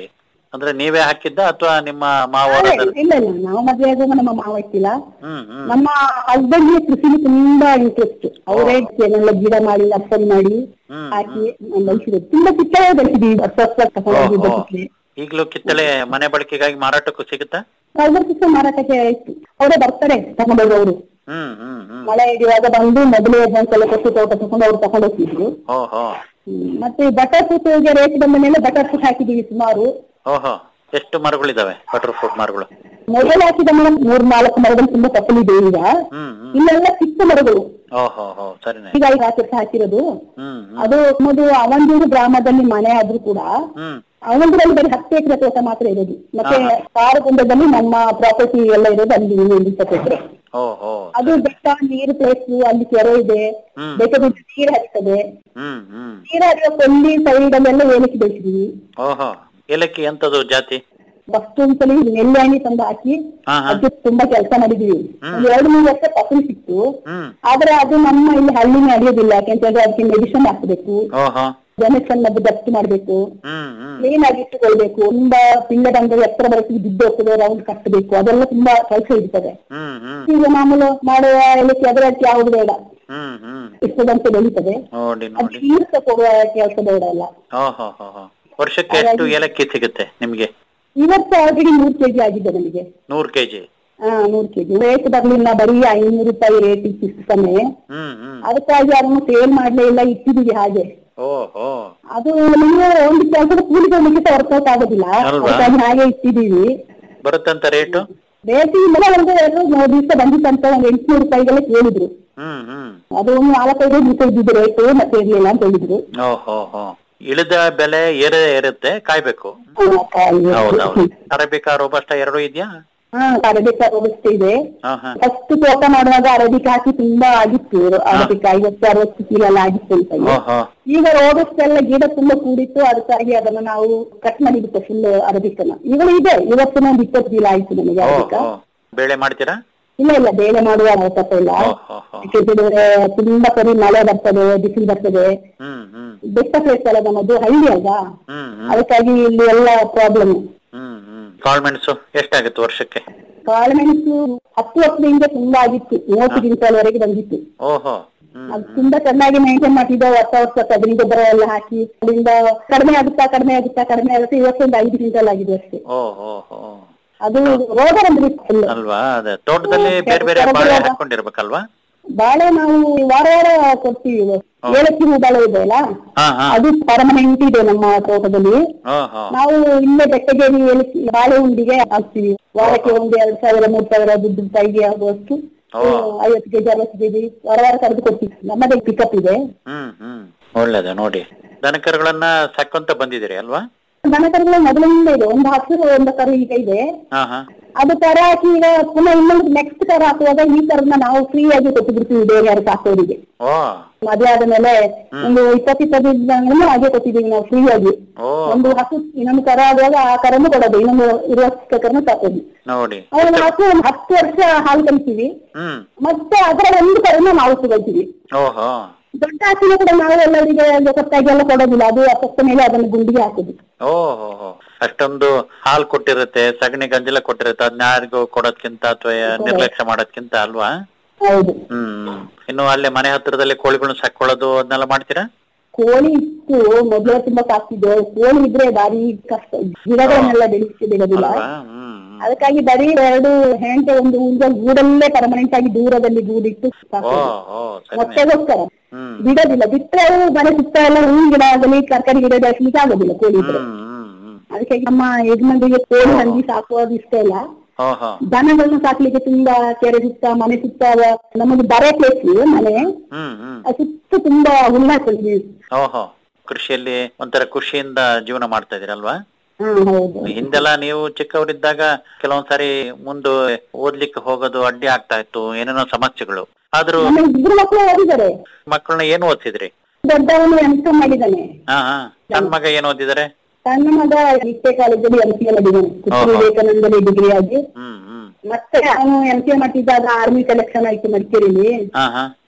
Speaker 5: ಅಂದ್ರೆ ನೀವೇ ಹಾಕಿದ್ದ ಅಥವಾ ನಿಮ್ಮ ಮಾವ
Speaker 7: ಅದೇ, ಇಲ್ಲ ಇಲ್ಲ ನಾವು ಮದ್ವೆ ಆಗುವಾಗ ನಮ್ಮ ಮಾವ ಇತ್ತಿಲ್ಲ
Speaker 5: ಹ್ಮ್ ಹ್ಮ್
Speaker 7: ನಮ್ಮ ಹಸ್ಬೆಂಡ್ ಗೆ ಕೃಷಿಲಿ ತುಂಬಾ ಇಂಟ್ರೆಸ್ಟ್ ಅವರೇ ಏನೆಲ್ಲ ಗಿಡ ಮಾಡಿ ನರ್ಸರಿ ಮಾಡಿ
Speaker 5: ಹ್ಮ್,
Speaker 7: ಹಾಕಿ ಬೆಳೆಸಿದ್ರು ತುಂಬಾ ಕಿತ್ತಳೆ ಬೆಳೆಸಿದ್ವಿ ವರ್ಷ ವರ್ಷ ತಗೊಂಡೋಗಿ
Speaker 5: ಓಹೋ.
Speaker 7: ಕಿತ್ತಳೆ
Speaker 5: ಈಗಲೂ ಕಿತ್ತಳೆ ಮನೆ ಬಳಕೆಗಾಗಿ ಮಾರಾಟಕ್ಕೂ ಸಿಗುತ್ತಾ
Speaker 7: ಕಳೆದ ವರ್ಷ ಮಾರಾಟಕ್ಕೆ ಇತ್ತು ಅವರೇ ಬರ್ತಾರೆ ತಗೊಂಡೋಗಿ ಅವರು
Speaker 5: ಹ್ಮ್ ಹ್ಮ್ ಹ್ಮ್
Speaker 7: ಮಳೆ ಹಿಡಿಯುವಾಗ ಬಂದು ಮೊದಲೇ ಒಂದ್ಸಲ ಕೊಟ್ಟು ತೋಟ ತಗೊಂಡು ಅವ್ರು ತಗೊಂಡು ಹೋಗ್ತಿದ್ರು
Speaker 5: ಓಹೋ
Speaker 7: ಹ್ಮ್. ಮತ್ತೆ ಬಟರ್ ಫ್ರೂಟ್ಗೆ ರೇಟ್ ಬಂದ ಮೇಲೆ ಬಟರ್ ಫ್ರೂಟ್ ಹಾಕಿದೀವಿ ಸುಮಾರು
Speaker 5: ಓಹೋ ಎಷ್ಟು ಮರಗಳಿದಾವೆ ಬಟರ್ ಫ್ರೂಟ್ ಮರಗಳು
Speaker 7: ಮೊದಲು ಹಾಕಿದ ಮರ ಮೂರ್ ನಾಲ್ಕು ಮರಗಳು ತುಂಬಾ ತಪ್ಪಲಿದೆ ಈಗ
Speaker 5: ಹ್ಮ್ ಹ್ಮ್
Speaker 7: ಇಲ್ಲೆಲ್ಲ ಚಿಕ್ಕ ಮರಗಳು
Speaker 5: ಓಹೋ ಹೋ ಸರಿನೇ
Speaker 7: ಈಗ ಐದು ಹತ್ತು ವರ್ಷ ಹಾಕಿರೋದು
Speaker 5: ಹ್ಮ್ ಹ್ಮ್
Speaker 7: ಅದು ನಮ್ಮದು ಅವಂದೂರು ಗ್ರಾಮದಲ್ಲಿ ಮನೆ ಆದ್ರೂ ಕೂಡ
Speaker 5: ಹ್ಮ್
Speaker 7: ಅವಂದೂರಲ್ಲಿ ಬರೀ ಹತ್ತು ಎಕರೆ ತೋಟ ಮಾತ್ರ ಇರೋದು ಮತ್ತೆ ಕಾರಗುಂಡದಲ್ಲಿ ನಮ್ಮ ಪ್ರಾಪರ್ಟಿ ಎಲ್ಲ ಇರೋದು ಅಲ್ಲಿ ಒಂದು ಇಪ್ಪತ್ತು ಎಕರೆ
Speaker 5: ಓಹೋ
Speaker 7: ಅದು ಬೆಟ್ಟ ನೀರು ಪ್ಲೇಸ್ ಅಲ್ಲಿ ಕೆರೆ ಇದೆ
Speaker 5: ಹ್ಮ್.
Speaker 7: ಬೆಟ್ಟದಿಂದ ನೀರು ಹರಿತದೆ
Speaker 5: ಹ್ಮ್ ಹ್ಮ್
Speaker 7: ನೀರು ಹರಿಯೋ ಕೊಲ್ಲಿ ಸೈಡ್ ಅಲ್ಲೆಲ್ಲ ಏಲಕ್ಕಿ ಬೆಳೆಸಿದೀವಿ
Speaker 5: ಓಹೋ ಏಲಕ್ಕಿ ಎಂತದು ಜಾತಿ
Speaker 7: ಫಸ್ಟ್ ಒಂದ್ಸಲಿ ನೆಲ್ಲಾಣಿ ತಂದು ಹಾಕಿ
Speaker 5: ಹಾ ಹಾ
Speaker 7: ಅದು ತುಂಬಾ ಕೆಲಸ ಮಾಡಿದೀವಿ ಒಂದ್ ಎರಡು ಮೂರು ವರ್ಷ ಫಸಲು ಸಿಕ್ತು
Speaker 5: ಹ್ಮ್
Speaker 7: ಆದ್ರೆ ಅದು ನಮ್ಮ ಇಲ್ಲಿ ಹಳ್ಳಿನೇ ಅಡಿಯೋದಿಲ್ಲ ಯಾಕೆಂತಂದ್ರೆ ಅದಕ್ಕೆ ಮೆಡಿಸಿನ್ ಹಾಕ್ಬೇಕು
Speaker 5: ಓಹೋ
Speaker 7: ಜನಕ್ಷನ್ ಮದ್ದು ಗಟ್ಟಿ ಮಾಡ್ಬೇಕು
Speaker 5: ಹ್ಮ್ ಹ್ಮ್
Speaker 7: ಕ್ಲೀನ್ ಆಗಿ ಇಟ್ಟುಕೊಳ್ಬೇಕು ತುಂಬಾ ಪಿಂಗದಂಗ ಎತ್ತರ ಬರಕ್ಕೆ ಬಿದ್ದು ಹೋಗ್ತದೆ ರೌಂಡ್ ಕಟ್ಟಬೇಕು ಅದೆಲ್ಲ ತುಂಬಾ ಕೆಲಸ ಇರ್ತದೆ
Speaker 5: ಹ್ಮ್ ಹ್ಮ್
Speaker 7: ಈಗ ಮಾಮೂಲು ಮಾಡುವ ಏಲಕ್ಕಿ ಅದರಕ್ಕೆ ಯಾವ್ದು ಬೇಡ
Speaker 5: ಹ್ಮ್ ಹ್ಮ್
Speaker 7: ಇಷ್ಟದಂತೆ ಬೆಳೀತದೆ
Speaker 5: ನೋಡಿ
Speaker 7: ಅದು
Speaker 5: ನೋಡಿ
Speaker 7: ತೀರ್ಥ ಕೊಡುವ ಕೆಲಸ ಬೇಡ ಅಲ್ಲ
Speaker 5: ಓಹೋ ಹೋ ಹೋ ವರ್ಷಕ್ಕೆ ಎಷ್ಟು ಏಲಕ್ಕಿ ಸಿಗುತ್ತೆ ನಿಮ್ಗೆ
Speaker 7: ಇವತ್ತು ಆಲ್ರೆಡಿ ನೂರು ಕೆಜಿ ಆಗಿದೆ ನನಗೆ
Speaker 5: ನೂರ್ ಕೆಜಿ
Speaker 7: ಹಾ ನೂರು ಕೆಜಿ ರೇಟ್ ಬರ್ಲಿಲ್ಲ ಬರೀ ಐನೂರು ರೂಪಾಯಿ ರೇಟ್ ಇತ್ತು ಸಮಯ
Speaker 5: ಹ್ಮ್ ಹ್ಮ್
Speaker 7: ಅದಕ್ಕಾಗಿ ಅದನ್ನು ಸೇಲ್ ಮಾಡ್ಲೇ ಇಲ್ಲ ಇಟ್ಟಿದೀವಿ ಹಾಗೆ
Speaker 5: ಓಹೋ
Speaker 7: ಅದು ನಿಮ್ಗೆ ಒಂದು ಕೆಲಸದ ಕೂಲಿ ಕೊಡ್ಲಿಕ್ಕೆ ಸಹ ವರ್ಕೌಟ್ ಆಗೋದಿಲ್ಲ
Speaker 5: ಅಲ್ವಾ?
Speaker 7: ಅದಕ್ಕಾಗಿ ಹಾಗೆ ಇಟ್ಟಿದೀವಿ
Speaker 5: ಬರುತ್ತಂತ ರೇಟು
Speaker 7: ರೇಟ್ ಇಲ್ಲ ಒಂದು ಎರಡು ಮೂರು ದಿವಸ ಬಂದಿತ್ತಂತ ಒಂದು ಎಂಟುನೂರು ರೂಪಾಯಿಗೆಲ್ಲ ಕೇಳಿದ್ರು
Speaker 5: ಹ್ಮ್ ಹ್ಮ್
Speaker 7: ಅದು ಒಂದು ನಾಲ್ಕೈದು ದಿವಸ ಇದ್ದಿದ್ದು ರೇಟ್ ಮತ್ತೆ ಇರ್ಲಿಲ್ಲ ಅಂತ ಹೇಳಿದ್ರು
Speaker 5: ಓಹೋ ಹೋ ಇಳಿದ ಬೆಲೆ ಏರೇ ಇರುತ್ತೆ ಕಾಯ್ಬೇಕು
Speaker 7: ಆ, ಕಾಯಿ.
Speaker 5: ಹೌದೌದು ಅರೇಬಿಕಾ ರೋಬಸ್ಟ ಎರಡು ಇದೆಯಾ
Speaker 7: ಹಾ ಅರಬಿಕ ವ್ಯವಸ್ಥೆ ಇದೆ
Speaker 5: ಹಾ ಹಾ
Speaker 7: ಫಸ್ಟ್ ತೋಟ ಮಾಡುವಾಗ ಅರಬಿಕ ಹಾಕಿ ತುಂಬಾ ಆಗಿತ್ತು ಅರಬಿಕ ಐವತ್ತು ಅರವತ್ತು ಚೀಲ ಎಲ್ಲ ಆಗಿತ್ತು ಅಂತ ಹೇಳಿ.
Speaker 5: ಓಹೋ
Speaker 7: ಈಗ ರೋಬಸ್ಟ್ ಎಲ್ಲ ಗಿಡ ತುಂಬಾ ಕೂಡಿತ್ತು ಅದಕ್ಕಾಗಿ ಅದನ್ನ ನಾವು ಕಟ್ ಮಾಡಿಬಿಟ್ಟು ಫುಲ್ ಅರಬಿಕನ್ನ ಇವಾಗ ಇದೆ ಇವತ್ತಿನ ಒಂದು ಇಪ್ಪತ್ತು ಚೀಲ ಆಯ್ತು ನನಗೆ ಅರಬಿಕ
Speaker 5: ಓಹೋ ಬೇಳೆ ಮಾಡ್ತೀರಾ
Speaker 7: ಇಲ್ಲ ಇಲ್ಲ ಬೇಳೆ ಮಾಡುವ ಅವಕಾಶ ಇಲ್ಲ
Speaker 5: ಓಹೋ ಹೋ
Speaker 7: ಯಾಕೆಂದ್ರೆ ತುಂಬಾ ಸರಿ ಮಳೆ ಬರ್ತದೆ ಬಿಸಿಲು ಬರ್ತದೆ
Speaker 5: ಹ್ಮ್ ಹ್ಮ್
Speaker 7: ಬೆಟ್ಟ ಪ್ಲೇಸ್ ಅಲ್ಲ ನಮ್ಮದು ಹಳ್ಳಿ ಅಲ್ವಾ
Speaker 5: ಹ್ಮ್ ಹ್ಮ್
Speaker 7: ಅದಕ್ಕಾಗಿ ಇಲ್ಲಿ ಎಲ್ಲ ಪ್ರಾಬ್ಲಮ್
Speaker 5: ಹ್ಮ್ ಹ್ಮ್ ಕಾಳ್ಮೆಣಸು ಎಷ್ಟಾಗುತ್ತೆ ವರ್ಷಕ್ಕೆ
Speaker 7: ಕಾಳುಮೆಣಸು ಹತ್ತು ವರ್ಷದಿಂದ ತುಂಬಾ ಆಗಿತ್ತು ಮೂವತ್ತು ಕ್ವಿಂಟಲ್ವರೆಗೆ ಬಂದಿತ್ತು
Speaker 5: ಓಹೋ ಹ್ಮ್
Speaker 7: ಅದು ತುಂಬಾ ಚೆನ್ನಾಗಿ ಮೇಂಟೈನ್ ಮಾಡಿದ್ದೆ ವರ್ಷ ವರ್ಷ ಸಗಣಿ ಗೊಬ್ಬರ ಎಲ್ಲ ಹಾಕಿ ಅದರಿಂದ ಕಡಿಮೆ ಆಗುತ್ತಾ ಕಡಿಮೆ ಆಗುತ್ತಾ ಕಡಿಮೆ ಆಗುತ್ತೆ ಇವತ್ತೊಂದು ಐದು ಕ್ವಿಂಟಲ್ ಆಗಿದೆ ಅಷ್ಟೇ
Speaker 5: ಓಹೋ ಹೋ
Speaker 7: ಅದು ರೋಗ ಬಂದ್ಬಿಟ್ಟು full.
Speaker 5: ಅಲ್ವಾ ಅದೇ ತೋಟದಲ್ಲಿ ಬೇರೆ ಬೇರೆ ಬಾಳೆ ಹಾಕೊಂಡಿರ್ಬೇಕಲ್ವಾ
Speaker 7: ಬಾಳೆ ನಾವು ವಾರ ವಾರ ಕೊಡ್ತೀವಿ ಏಲಕ್ಕಿ ಹೂ ಬಾಳೆ ಇದೆ ಅಲ್ಲ
Speaker 5: ಹಾ ಹಾ
Speaker 7: ಅದು ಪರ್ಮನೆಂಟ್ ಇದೆ ನಮ್ಮ ತೋಟದಲ್ಲಿ
Speaker 5: ಓಹೋ
Speaker 7: ನಾವು ಇಲ್ಲೇ ಬೆಟ್ಟಗೇರಿ ಏಲಕ್ಕಿ ಬಾಳೆ ಉಂಡಿಗೆ ಹಾಕ್ತೀವಿ ವಾರಕ್ಕೆ ಒಂದು ಎರಡ್ ಸಾವಿರ ಮೂರ್ ಸಾವಿರ ದುಡ್ಡು ಕೈಗೆ ಆಗುವಷ್ಟು
Speaker 5: ಓ.
Speaker 7: ಐವತ್ತು ಕೆಜಿ ಅರವತ್ತು ಕೆಜಿ ವಾರ ವಾರ ಕರೆದು ಕೊಡ್ತೀವಿ ನಮ್ಮದೇ ಪಿಕಪ್ ಇದೆ
Speaker 5: ಹ್ಮ್ ಹ್ಮ್ ಒಳ್ಳೇದು ನೋಡಿ ದನಕರುಗಳನ್ನ ಸಾಕೊಂತ ಬಂದಿದ್ದೀರಿ ಅಲ್ವಾ
Speaker 7: ದನಕರುಗಳು ಮೊದಲಿಂದ ಇದೆ ಒಂದು ಹಸು ಒಂದು ಕರು ಈಗ ಇದೆ
Speaker 5: ಹಾ ಹಾ
Speaker 7: ಅದು ಕರ ಹಾಕಿ ಈಗ ಪುನಃ ಇನ್ನೊಂದು ನೆಕ್ಸ್ಟ್ ಕರ ಹಾಕುವಾಗ ಈ ಕರನ್ನ ನಾವು ಫ್ರೀ ಆಗಿ ಕೊಟ್ಟು ಬಿಡ್ತೀವಿ ಬೇರೆ ಯಾರು ಸಾಕೋರಿಗೆ
Speaker 5: ಓ
Speaker 7: ಮದುವೆ ಆದ ಮೇಲೆ ಒಂದು ಇಪ್ಪತ್ತು ಇಪ್ಪತ್ತೈದು ಜನಗಳನ್ನು ಹಾಗೆ ಕೊಟ್ಟಿದ್ದೀವಿ ನಾವು ಫ್ರೀ ಆಗಿ
Speaker 5: ಓ
Speaker 7: ಒಂದು ಹಸು ಇನ್ನೊಂದು ಕರ ಆಗುವಾಗ ಆ ಕರನ್ನು ಕೊಡೋದು ಇನ್ನೊಂದು ಇರುವ ಕರನ್ನು ಸಾಕೋದು
Speaker 5: ನೋಡಿ
Speaker 7: ಅವಾಗ ಹಸು ಒಂದು ಹತ್ತು ವರ್ಷ ಹಾಲು ಕಲಿತೀವಿ
Speaker 5: ಹ್ಮ್
Speaker 7: ಮತ್ತೆ ಅದರ ಒಂದು ಕರನ್ನ ನಾವು ತಗೊಳ್ತೀವಿ
Speaker 5: ಓಹೋ
Speaker 7: ದೊಡ್ಡ ಹಸುನ ಕೂಡ ನಾವು ಎಲ್ಲರಿಗೆ ಗೊತ್ತಾಗಿ ಎಲ್ಲ ಕೊಡೋದಿಲ್ಲ ಅದು ಅಪ್ಪತ್ತ ಮೇಲೆ ಅದನ್ನು ಗುಂಡಿಗೆ ಹಾಕುದು
Speaker 5: ಓಹೋ ಹೋ. ಅಷ್ಟೊಂದು ಹಾಲ್ ಕೊಟ್ಟಿರುತ್ತೆ ಸಗಣಿ ಗಂಜಲ ಕೊಟ್ಟಿರುತ್ತೆ ಅದನ್ನ ಯಾರಿಗೂ ಕೊಡೋದ್ಕಿಂತ ಅಥವಾ ನಿರ್ಲಕ್ಷ್ಯ ಮಾಡೋದ್ಕಿಂತ ಅಲ್ವಾ
Speaker 7: ಹೌದು
Speaker 5: ಹ್ಮ್ ಇನ್ನು ಅಲ್ಲೇ ಮನೆ ಹತ್ರದಲ್ಲಿ ಕೋಳಿಗಳನ್ನ ಸಾಕೊಳ್ಳೋದು ಅದನ್ನೆಲ್ಲ ಮಾಡ್ತೀರಾ
Speaker 7: ಕೋಳಿ ಇತ್ತು ಮೊದಲೇ ತುಂಬಾ ಸಾಕ್ತಿದ್ದೆ ಕೋಳಿ ಇದ್ರೆ ಭಾರಿ ಕಷ್ಟ ಗಿಡಗಳನ್ನೆಲ್ಲ ಬೆಳೆಸಿ ಬಿಡೋದಿಲ್ಲ
Speaker 5: ಅಲ್ವಾ ಹ್ಮ್ ಹ್ಮ್.
Speaker 7: ಅದಕ್ಕಾಗಿ ಬರೀ ಎರಡು ಹೆಂಟೆ ಒಂದು ಊರಿಗೆ ಗೂಡಲ್ಲೇ ಪರ್ಮನೆಂಟ್ ಆಗಿ ದೂರದಲ್ಲಿ ಗೂಡಿಟ್ಟು
Speaker 5: ಓ
Speaker 7: ಸಾಕೋದು
Speaker 5: ಓ ಸರಿ
Speaker 7: ಮೊಟ್ಟೆಗೋಸ್ಕರ
Speaker 5: ಹ್ಮ್
Speaker 7: ಬಿಡೋದಿಲ್ಲ ಬಿಟ್ಟರೆ ಅವು ಮನೆ ಸುತ್ತ ಎಲ್ಲ ಹೂವಿನ ಗಿಡ ಆಗಲಿ ತರಕಾರಿ ಗಿಡ ಬೆಳೆಸ್ಲಿಕ್ಕೆ ಆಗೋದಿಲ್ಲ ಕೋಳಿ ಇದ್ರೆ
Speaker 5: ಹ್ಮ್ ಹ್ಮ್ ಹ್ಮ್
Speaker 7: ಅದಕ್ಕೆ ನಮ್ಮ ಯಜಮಾನ್ರಿಗೆ ಕೋಳಿ ಹಂದಿ ಸಾಕೋದು ಇಷ್ಟ ಇಲ್ಲ
Speaker 5: ಓಹೋ
Speaker 7: ದನಗಳನ್ನ ಸಾಕ್ಲಿಕ್ಕೆ ತುಂಬಾ ಕೆರೆ ಸುತ್ತ ಮನೆ ಸುತ್ತ ಅವ- ನಮಗೆ ಬರೆ ಪ್ಲೇಸ್ ಮನೆ
Speaker 5: ಹ್ಮ್ ಹ್ಮ್
Speaker 7: ಆ ಸುತ್ತ ತುಂಬಾ ಹುಲ್ಲು ಹಾಕೊಂಡಿದ್ದೀವಿ
Speaker 5: ಓಹೋ ಕೃಷಿಯಲ್ಲಿ ಒಂಥರ ಖುಷಿಯಿಂದ ಜೀವನ ಮಾಡ್ತಾ ಇದೀರಲ್ವಾ
Speaker 7: ಹಾ ಹೌದು
Speaker 5: ಹಿಂದೆಲ್ಲ ನೀವು ಚಿಕ್ಕವರಿದ್ದಾಗ ಕೆಲವೊಂದ್ಸಾರಿ ಮುಂದೆ ಓದ್ಲಿಕ್ಕೆ ಹೋಗೋದು ಅಡ್ಡಿ ಆಗ್ತಾ ಇತ್ತು ಏನೇನೋ ಸಮಸ್ಯೆಗಳು ಆದ್ರೂ
Speaker 7: ನಮ್ಮ ಇಬ್ರು ಮಕ್ಕಳು ಓದಿದ್ದಾರೆ
Speaker 5: ಮಕ್ಕಳನ್ನ ಏನ್ ಓದಿಸಿದ್ರಿ
Speaker 7: ದೊಡ್ಡವನು ಎಂ ಸಿ ಮಾಡಿದ್ದಾನೆ
Speaker 5: ಹಾ ಹಾ ಸಣ್ಣ ಮಗ ಏನ್ ಓದಿದಾರೆ
Speaker 7: ಸಣ್ಣ ಮಗ ನಿತ್ಯ ಕಾಲೇಜಲ್ಲಿ ಎಂ ಸಿ ಮಾಡಿದ್ದಾನೆ ಕುಪ್ಪಿ
Speaker 5: ಓಹೋ.
Speaker 7: ವಿವೇಕಾನಂದಲ್ಲಿ ಡಿಗ್ರಿ ಆಗಿ
Speaker 5: ಹ್ಮ್ ಹ್ಮ್
Speaker 7: ಮತ್ತೆ ಅವನು ಎಂ ಸಿ ಮಾಡ್ತಿದ್ದಾಗ ಆರ್ಮಿ ಸೆಲೆಕ್ಷನ್ ಆಯ್ತು ಮಡಿಕೇರಿಲಿ
Speaker 5: ಹಾ ಹಾ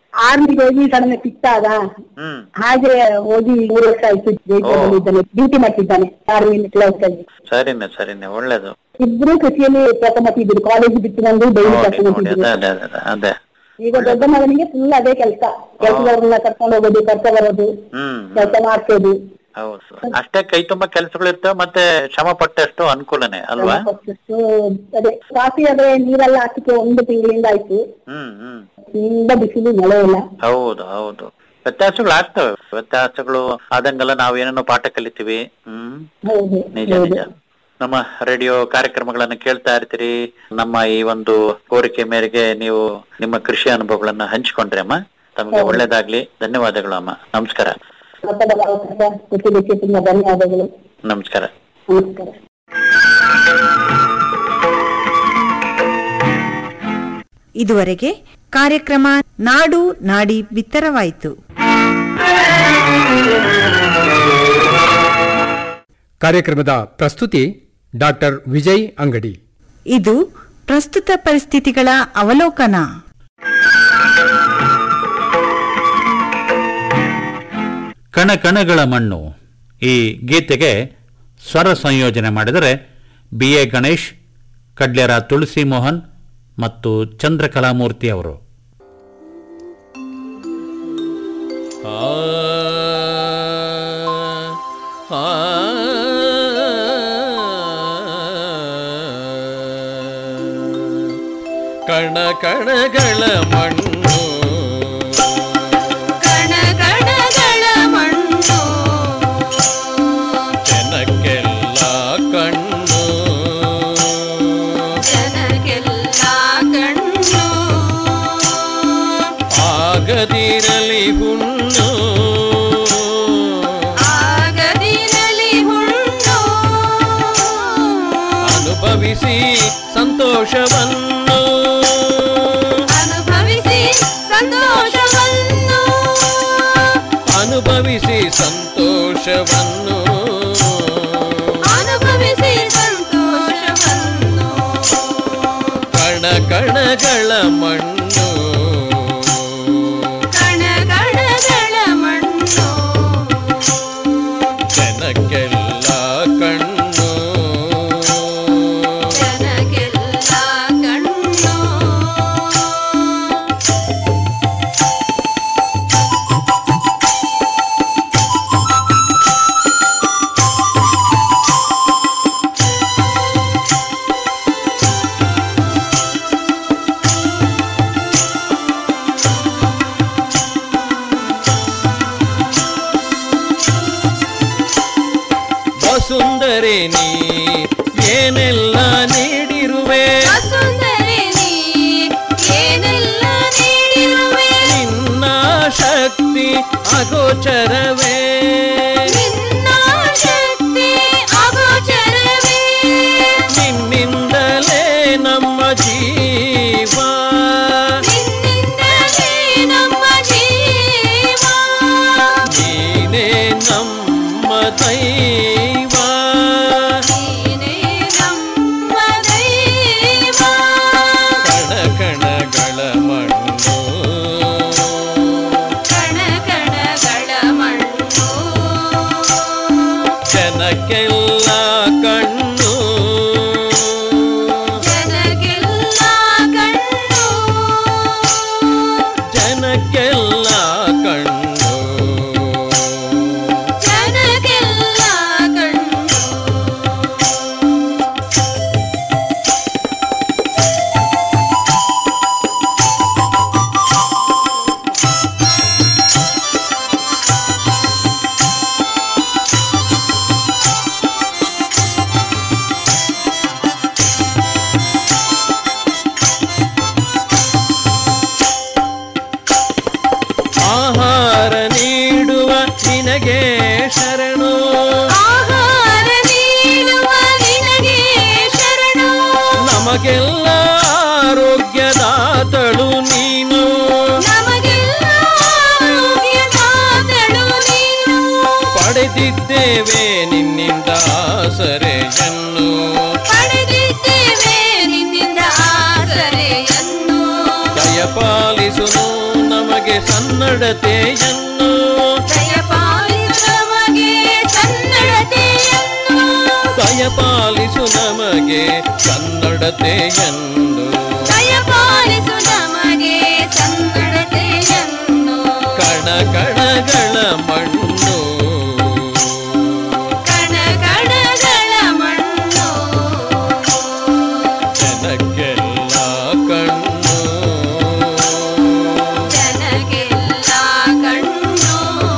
Speaker 7: ಆರ್ಮಿಗೆ ಹೋಗಿ ಸಡನ್ ಸಿಕ್ತಾಗ
Speaker 5: ಹ್ಮ್
Speaker 7: ಹಾಗೆ ಹೋಗಿ ಮೂರು ವರ್ಷ ಆಯ್ತು ಜೈಪುರದಲ್ಲಿ ಇದ್ದಾನೆ ಡ್ಯೂಟಿ ಮಾಡ್ತಿದ್ದಾನೆ ಆರ್ಮಿ ಕ್ಲೌಸ್ ಅಲ್ಲಿ
Speaker 5: ಸರಿನೆ ಸರಿನೆ ಒಳ್ಳೇದು
Speaker 7: ಇಬ್ರು ಕೃಷಿಯಲ್ಲಿ ಕೆಲಸ ಮಾಡ್ತಿದ್ರು ಕಾಲೇಜ್ ಬಿಟ್ಟು ಬಂದು ಡೈಲಿ
Speaker 5: ನೋಡಿ
Speaker 7: ಕೆಲಸ
Speaker 5: ನೋಡಿ
Speaker 7: ಮಾಡ್ತಿದ್ರು
Speaker 5: ಅದೇ ಅದೇ ಅದೇ ಅದೇ
Speaker 7: ಈಗ ದೊಡ್ಡ ಮಗನಿಗೆ ಫುಲ್ ಅದೇ ಕೆಲಸ ಕೆಲಸದವ್ರನ್ನ ಕರ್ಕೊಂಡು ಹೋಗೋದು ಕರ್ಕ ಬರೋದು
Speaker 5: ಹ್ಮ್
Speaker 7: ಕೆಲಸ ಮಾಡ್ಸೋದು
Speaker 5: ಹೌದು ಅಷ್ಟೇ ಕೈ ತುಂಬಾ ಕೆಲಸಗಳು ಇರ್ತವೆ ಮತ್ತೆ ಶ್ರಮ ಪಟ್ಟಷ್ಟು ಅನುಕೂಲನೇ ಅಲ್ವಾ
Speaker 7: ಫಸ್ಟ್ ಅದೇ ಕಾಫಿ ಆದ್ರೆ ನೀರೆಲ್ಲ ಹಾಕಿಕೆ ಒಂದು ತಿಂಗಳಿಂದ ಆಯ್ತು
Speaker 5: ಹ್ಮ್ ಹ್ಮ್
Speaker 7: ತುಂಬಾ ಬಿಸಿಲು ಮಳೆ ಇಲ್ಲ
Speaker 5: ಹೌದು ಹೌದು ವ್ಯತ್ಯಾಸಗಳು ಆಗ್ತವೆ ವ್ಯತ್ಯಾಸಗಳು ಆದಂಗೆಲ್ಲ ನಾವು ಏನೇನೋ ಪಾಠ ಕಲಿತೀವಿ ಹ್ಮ್
Speaker 7: ಹೌದು
Speaker 5: ನಿಜ
Speaker 7: ಹೌದು
Speaker 5: ನಿಜ ನಮ್ಮ ರೇಡಿಯೋ ಕಾರ್ಯಕ್ರಮಗಳನ್ನ ಕೇಳ್ತಾ ಇರ್ತೀರಿ ನಮ್ಮ ಈ ಒಂದು ಕೋರಿಕೆ ಮೇರೆಗೆ ನೀವು ನಿಮ್ಮ ಕೃಷಿ ಅನುಭವಗಳನ್ನ ಹಂಚಿಕೊಂಡ್ರಿ ಅಮ್ಮ ತಮಗೆ ಒಳ್ಳೇದಾಗ್ಲಿ ಧನ್ಯವಾದಗಳು ಅಮ್ಮ ನಮಸ್ಕಾರ
Speaker 7: ಮಾತಾಡಲು ಅವಕಾಶ ಕೊಟ್ಟಿದ್ದಕ್ಕೆ ತುಂಬಾ ಧನ್ಯವಾದಗಳು
Speaker 5: ನಮಸ್ಕಾರ
Speaker 7: ನಮಸ್ಕಾರ
Speaker 4: ಇದುವರೆಗೆ ಕಾರ್ಯಕ್ರಮ ನಾಡು ನಾಡಿ ಬಿತ್ತರವಾಯಿತು
Speaker 8: ಕಾರ್ಯಕ್ರಮದ ಪ್ರಸ್ತುತಿ ಡಾಕ್ಟರ್ ವಿಜಯ್ ಅಂಗಡಿ
Speaker 4: ಇದು ಪ್ರಸ್ತುತ ಪರಿಸ್ಥಿತಿಗಳ ಅವಲೋಕನ
Speaker 5: ಕಣ ಕಣಗಳ ಮಣ್ಣು ಈ ಗೀತೆಗೆ ಸ್ವರ ಸಂಯೋಜನೆ ಮಾಡಿದರೆ ಬಿ ಎ ಗಣೇಶ್ ಕಡ್ಲೆರ ತುಳಸಿ ಮೋಹನ್ ಮತ್ತು ಚಂದ್ರಕಲಾಮೂರ್ತಿ ಅವರು
Speaker 3: ಕಣ ಕಣಗಳ ಮಣ್ಣು
Speaker 9: ಕಣ ಕಣಗಳ ಮಣ್ಣು
Speaker 3: ಜನಕ್ಕೆಲ್ಲ ಕಣ್ಣು
Speaker 9: ಜನಕ್ಕೆಲ್ಲ ಕಣ್ಣು
Speaker 3: ಆಗದಿರಲಿ ಹುಣ್ಣು
Speaker 9: ಆಗದಿರಲಿ ಹುಣ್ಣು
Speaker 3: ಅನುಭವಿಸಿ ಸಂತೋಷವನ್ನು
Speaker 9: ಅನುಭವಿಸಿ ಸಂತೋಷವನ್ನು
Speaker 3: ಅನುಭವಿಸಿ ಸಂತೋಷವನ್ನು
Speaker 9: ಅನುಭವಿಸಿ ಸಂತೋಷವನ್ನು
Speaker 3: ಕಣ ಕಣಗಳ ಮಣ್ಣು
Speaker 9: ಕಣ ಕಣಗಳ ಮಣ್ಣು
Speaker 3: ಜನಕ್ಕೆಲ್ಲ ಕಣ್ಣು
Speaker 9: ಜನಕ್ಕೆಲ್ಲ ಕಣ್ಣು
Speaker 3: ವಸುಂದರಿ ನೀ ಏನೆಲ್ಲ ನೀಡಿರುವೆ
Speaker 9: ವಸುಂಧರೆ ನೀ ಏನೆಲ್ಲ ನೀಡಿರುವೆ
Speaker 3: ನಿನ್ನ ಶಕ್ತಿ ಅಗೋಚರವೇ
Speaker 9: ನಿನ್ನ ಶಕ್ತಿ ಅಗೋಚರವೇ
Speaker 3: ನಿನ್ನಿಂದಲೇ ನಮ್ಮ ಜೀವ
Speaker 9: ನಿನ್ನಿಂದಲೇ ನಮ್ಮ ಜೀವ
Speaker 3: ನೀನೇ ನಮ್ಮ ದೈವ
Speaker 9: ನೀನೇ ನಮ್ಮ ದೈವ
Speaker 3: ಕಣ ಕಣಗಳ ಮಣ್ಣು
Speaker 9: ಕಣ ಕಣಗಳ ಮಣ್ಣು
Speaker 3: ಜನಕ್ಕೆಲ್ಲ ಕಣ್ಣು
Speaker 9: ಜನಕ್ಕೆಲ್ಲ ಕಣ್ಣು
Speaker 3: ಜನಕ್ಕೆಲ್ಲ ಕಣ್ಣು
Speaker 9: ಜನಕ್ಕೆಲ್ಲ ಕಣ್ಣು
Speaker 3: ಆಹಾರ ನೀಡುವ ನಿನಗೆ ಶರಣು
Speaker 9: ಆಹಾರ ನೀಡುವ ನಿನಗೆ ಶರಣು
Speaker 3: ನಮಗೆಲ್ಲ ಆರೋಗ್ಯದಾತಳು ನೀನು
Speaker 9: ನಮಗೆಲ್ಲ ಆರೋಗ್ಯದಾತಳು ನೀನು
Speaker 3: ಪಡೆದಿದ್ದೇವೆ ನಿನ್ನಿಂದ ಆಸರೆಯನ್ನು
Speaker 9: ಪಡೆದಿದ್ದೇವೆ ನಿನ್ನಿಂದ ಆಸರೆಯನ್ನು
Speaker 3: ದಯಪಾಲಿಸುನು ನಮಗೆ ಕನ್ನಡತೆಯನ್ನು
Speaker 9: ದಯಪಾಲಿಸು ನಮಗೆ ಕನ್ನಡತೆಯನ್ನು
Speaker 3: ದಯಪಾಲಿಸು ನಮಗೆ ಕನ್ನಡತೆಯೆಂದು
Speaker 9: ದಯಪಾಲಿಸು ನಮಗೆ ಕನ್ನಡತೆಯನ್ನು
Speaker 3: ಕಣ ಕಣಗಳ ಮಣ್ಣು
Speaker 9: ಕಣ ಕಣಗಳ ಮಣ್ಣು
Speaker 3: ಜನಕ್ಕೆಲ್ಲ ಕಣ್ಣು
Speaker 9: ಜನಗೆಲ್ಲ ಕಣ್ಣು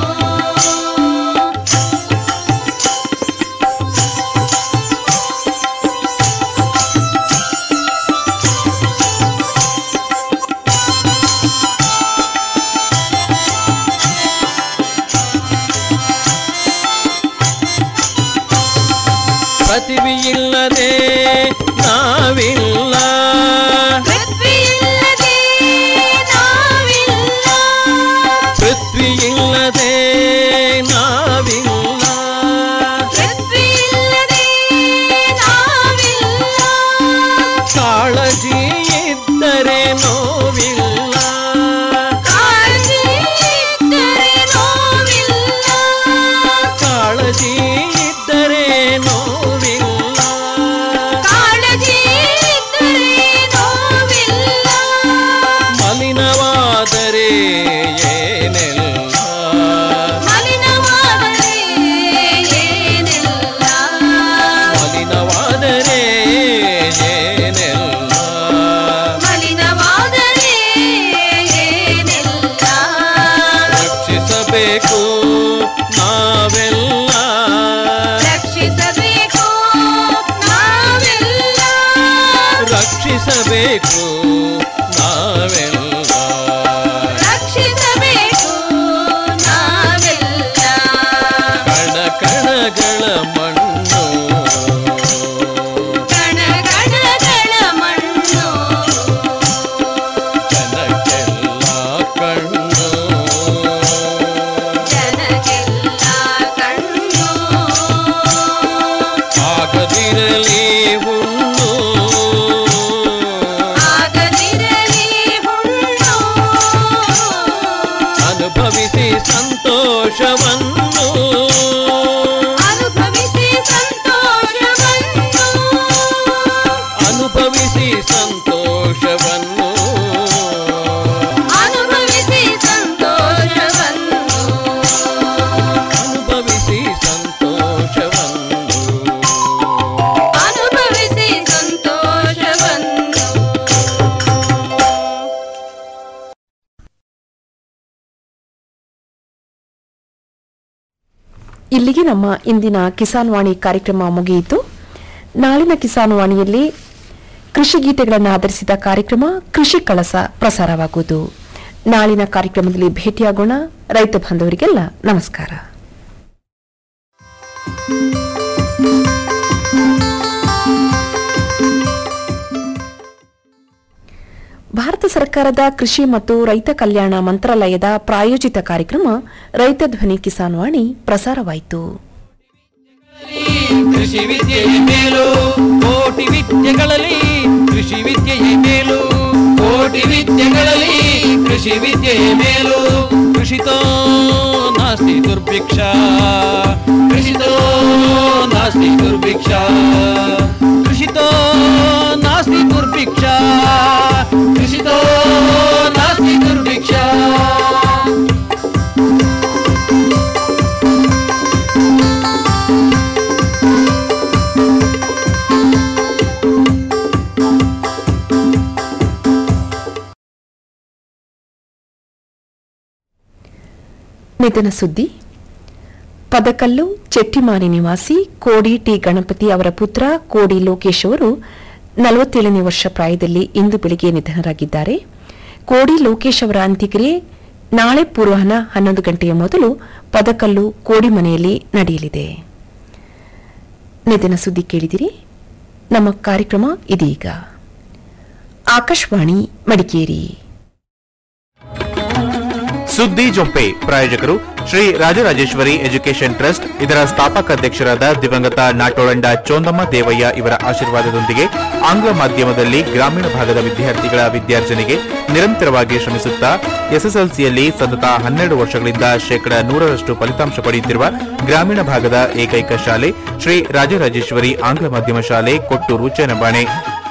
Speaker 3: ಪ್ರತಿಭೆಯಿಲ್ಲದೆ ನಾವಿಲ್ಲ
Speaker 9: ಪೃಥ್ವಿಯಿಲ್ಲದೆ ನಾವಿಲ್ಲ
Speaker 3: ಪೃಥ್ವಿಯಿಲ್ಲದೆ ನಾವಿಲ್ಲ
Speaker 9: ಪೃಥ್ವಿಯಿಲ್ಲದೆ ನಾವಿಲ್ಲ
Speaker 3: ಕಾಳಜಿ ಇದ್ದರೆ ನೋವಿಲ್ಲ
Speaker 9: ಕಾಳಜಿ ಇದ್ದರೆ ನೋವಿಲ್ಲ
Speaker 3: ಕಾಳಜಿ ಇದ್ದರೆ ನೋವಿಲ್ಲ
Speaker 9: ಕಾಳಜಿ ಇದ್ದರೆ ನೋವಿಲ್ಲ
Speaker 3: ಮಲಿನವಾದರೆ ಏನೆಲ್ಲ
Speaker 9: ಮಲಿನವಾದರೆ ಏನೆಲ್ಲ
Speaker 3: ಮಲಿನವಾದರೆ ಏನೆಲ್ಲ
Speaker 9: ಮಲಿನವಾದರೆ ಏನೆಲ್ಲ
Speaker 3: ರಕ್ಷಿಸಬೇಕು ನಾವೆಲ್ಲ
Speaker 9: ರಕ್ಷಿಸಬೇಕು ನಾವೆಲ್ಲ
Speaker 3: ರಕ್ಷಿಸಬೇಕು ನಾವೆಲ್ಲ
Speaker 9: ರಕ್ಷಿಸಬೇಕು ನಾವೆಲ್ಲ
Speaker 3: ಕಣ ಕಣಗಳ ಮಣ್ಣು
Speaker 9: ಕಣ ಕಣಗಳ ಮಣ್ಣು
Speaker 3: ಜನಕ್ಕೆಲ್ಲ ಕಣ್ಣು
Speaker 9: ಜನಗೆಲ್ಲ ಕಣ್ಣು
Speaker 3: ಆಗದಿರಲಿ ಹುಣ್ಣು
Speaker 9: ಆಗದಿರಲಿ ಹುಣ್ಣು
Speaker 3: ಅನುಭವಿಸಿ ಸಂತೋಷವನ್ನು
Speaker 9: ಅನುಭವಿಸಿ ಸಂತೋಷವನ್ನು
Speaker 3: ಅನುಭವಿಸಿ ಸಂತೋಷವನ್ನು
Speaker 9: ಅನುಭವಿಸಿ ಸಂತೋಷವನ್ನು
Speaker 3: ಅನುಭವಿಸಿ ಸಂತೋಷವನ್ನು
Speaker 9: ಅನುಭವಿಸಿ ಸಂತೋಷವನ್ನು
Speaker 2: ಇಲ್ಲಿಗೆ ನಮ್ಮ ಇಂದಿನ ಕಿಸಾನ್ ವಾಣಿ ಕಾರ್ಯಕ್ರಮ ಮುಗಿಯಿತು ನಾಳಿನ ಕಿಸಾನ್ ವಾಣಿಯಲ್ಲಿ ಕೃಷಿ ಗೀತೆಗಳನ್ನು ಆಧರಿಸಿದ ಕಾರ್ಯಕ್ರಮ ಕೃಷಿ ಕಳಸ ಪ್ರಸಾರವಾಗುವುದು ನಾಳಿನ ಕಾರ್ಯಕ್ರಮದಲ್ಲಿ ಭೇಟಿಯಾಗೋಣ ರೈತ ಬಾಂಧವರಿಗೆಲ್ಲ ನಮಸ್ಕಾರ ಭಾರತ ಸರ್ಕಾರದ ಕೃಷಿ ಮತ್ತು ರೈತ ಕಲ್ಯಾಣ ಮಂತ್ರಾಲಯದ ಪ್ರಾಯೋಜಿತ ಕಾರ್ಯಕ್ರಮ ರೈತ ಧ್ವನಿ ಕಿಸಾನ್ ವಾಣಿ ಪ್ರಸಾರವಾಯಿತು
Speaker 3: ಕೃಷಿ ವಿದ್ಯೆಯ ಮೇಲು ಕೋಟಿ ವಿದ್ಯೆಗಳಲ್ಲಿ ಕೃಷಿ ವಿದ್ಯೆಯ ಮೇಲು ಕೋಟಿ ವಿದ್ಯೆಗಳಲ್ಲಿ ಕೃಷಿ ವಿದ್ಯೆಯ ಮೇಲು ಕೃಷಿತೋ ನಾಸ್ತಿ ದುರ್ಭಿಕ್ಷ ಕೃಷಿತೋ ನಾಸ್ತಿ ದುರ್ಭಿಕ್ಷ ಕೃಷಿತೋ ನಾಸ್ತಿ ದುರ್ಭಿಕ್ಷ ಕೃಷಿತೋ ನಾಸ್ತಿ ದುರ್ಭಿಕ್ಷ
Speaker 2: ನಿಧನ ಸುದ್ದಿ ಪದಕಲ್ಲು ಚೆಟ್ಟಿಮಾನಿ ನಿವಾಸಿ ಕೋಡಿ ಟಿ ಗಣಪತಿ ಅವರ ಪುತ್ರ ಕೋಡಿ ಲೋಕೇಶ್ ಅವರು ನಲವತ್ತೇಳನೇ ವರ್ಷ ಪ್ರಾಯದಲ್ಲಿ ಇಂದು ಬೆಳಿಗ್ಗೆ ನಿಧನರಾಗಿದ್ದಾರೆ ಕೋಡಿ ಲೋಕೇಶ್ ಅವರ ಅಂತ್ಯಕ್ರಿಯೆ ನಾಳೆ ಪೂರ್ವಾಹ್ನ ಹನ್ನೊಂದು ಗಂಟೆಯ ಮೊದಲು ಪದಕಲ್ಲು ಕೋಡಿ ಮನೆಯಲ್ಲಿ ನಡೆಯಲಿದೆ ನಿಧನ ಸುದ್ದಿ ಕೇಳಿದಿರಿ ನಮ್ಮ ಕಾರ್ಯಕ್ರಮ ಇದೀಗ ಆಕಾಶವಾಣಿ ಮಡಿಕೇರಿ
Speaker 10: ಸುದ್ದಿ ಜೊಂಪೆ ಪ್ರಾಯೋಜಕರು ಶ್ರೀ ರಾಜರಾಜೇಶ್ವರಿ ಎಜುಕೇಷನ್ ಟ್ರಸ್ಟ್ ಇದರ ಸ್ಥಾಪಕ ಅಧ್ಯಕ್ಷರಾದ ದಿವಂಗತ ನಾಟೋಳಂಡ ಚೋಂದಮ್ಮ ದೇವಯ್ಯ ಇವರ ಆಶೀರ್ವಾದದೊಂದಿಗೆ ಆಂಗ್ಲ ಮಾಧ್ಯಮದಲ್ಲಿ ಗ್ರಾಮೀಣ ಭಾಗದ ವಿದ್ಯಾರ್ಥಿಗಳ ವಿದ್ಯಾರ್ಜನೆಗೆ ನಿರಂತರವಾಗಿ ಶ್ರಮಿಸುತ್ತಾ ಎಸ್ಎಸ್ಎಲ್ಸಿಯಲ್ಲಿ ಸತತ ಹನ್ನೆರಡು ವರ್ಷಗಳಿಂದ ಶೇಕಡ ನೂರರಷ್ಟು ಫಲಿತಾಂಶ ಪಡೆಯುತ್ತಿರುವ ಗ್ರಾಮೀಣ ಭಾಗದ ಏಕೈಕ ಶಾಲೆ ಶ್ರೀ ರಾಜರಾಜೇಶ್ವರಿ ಆಂಗ್ಲ ಮಾಧ್ಯಮ ಶಾಲೆ ಕೊಟ್ಟೂರು ಚೇನಬಾಣೆ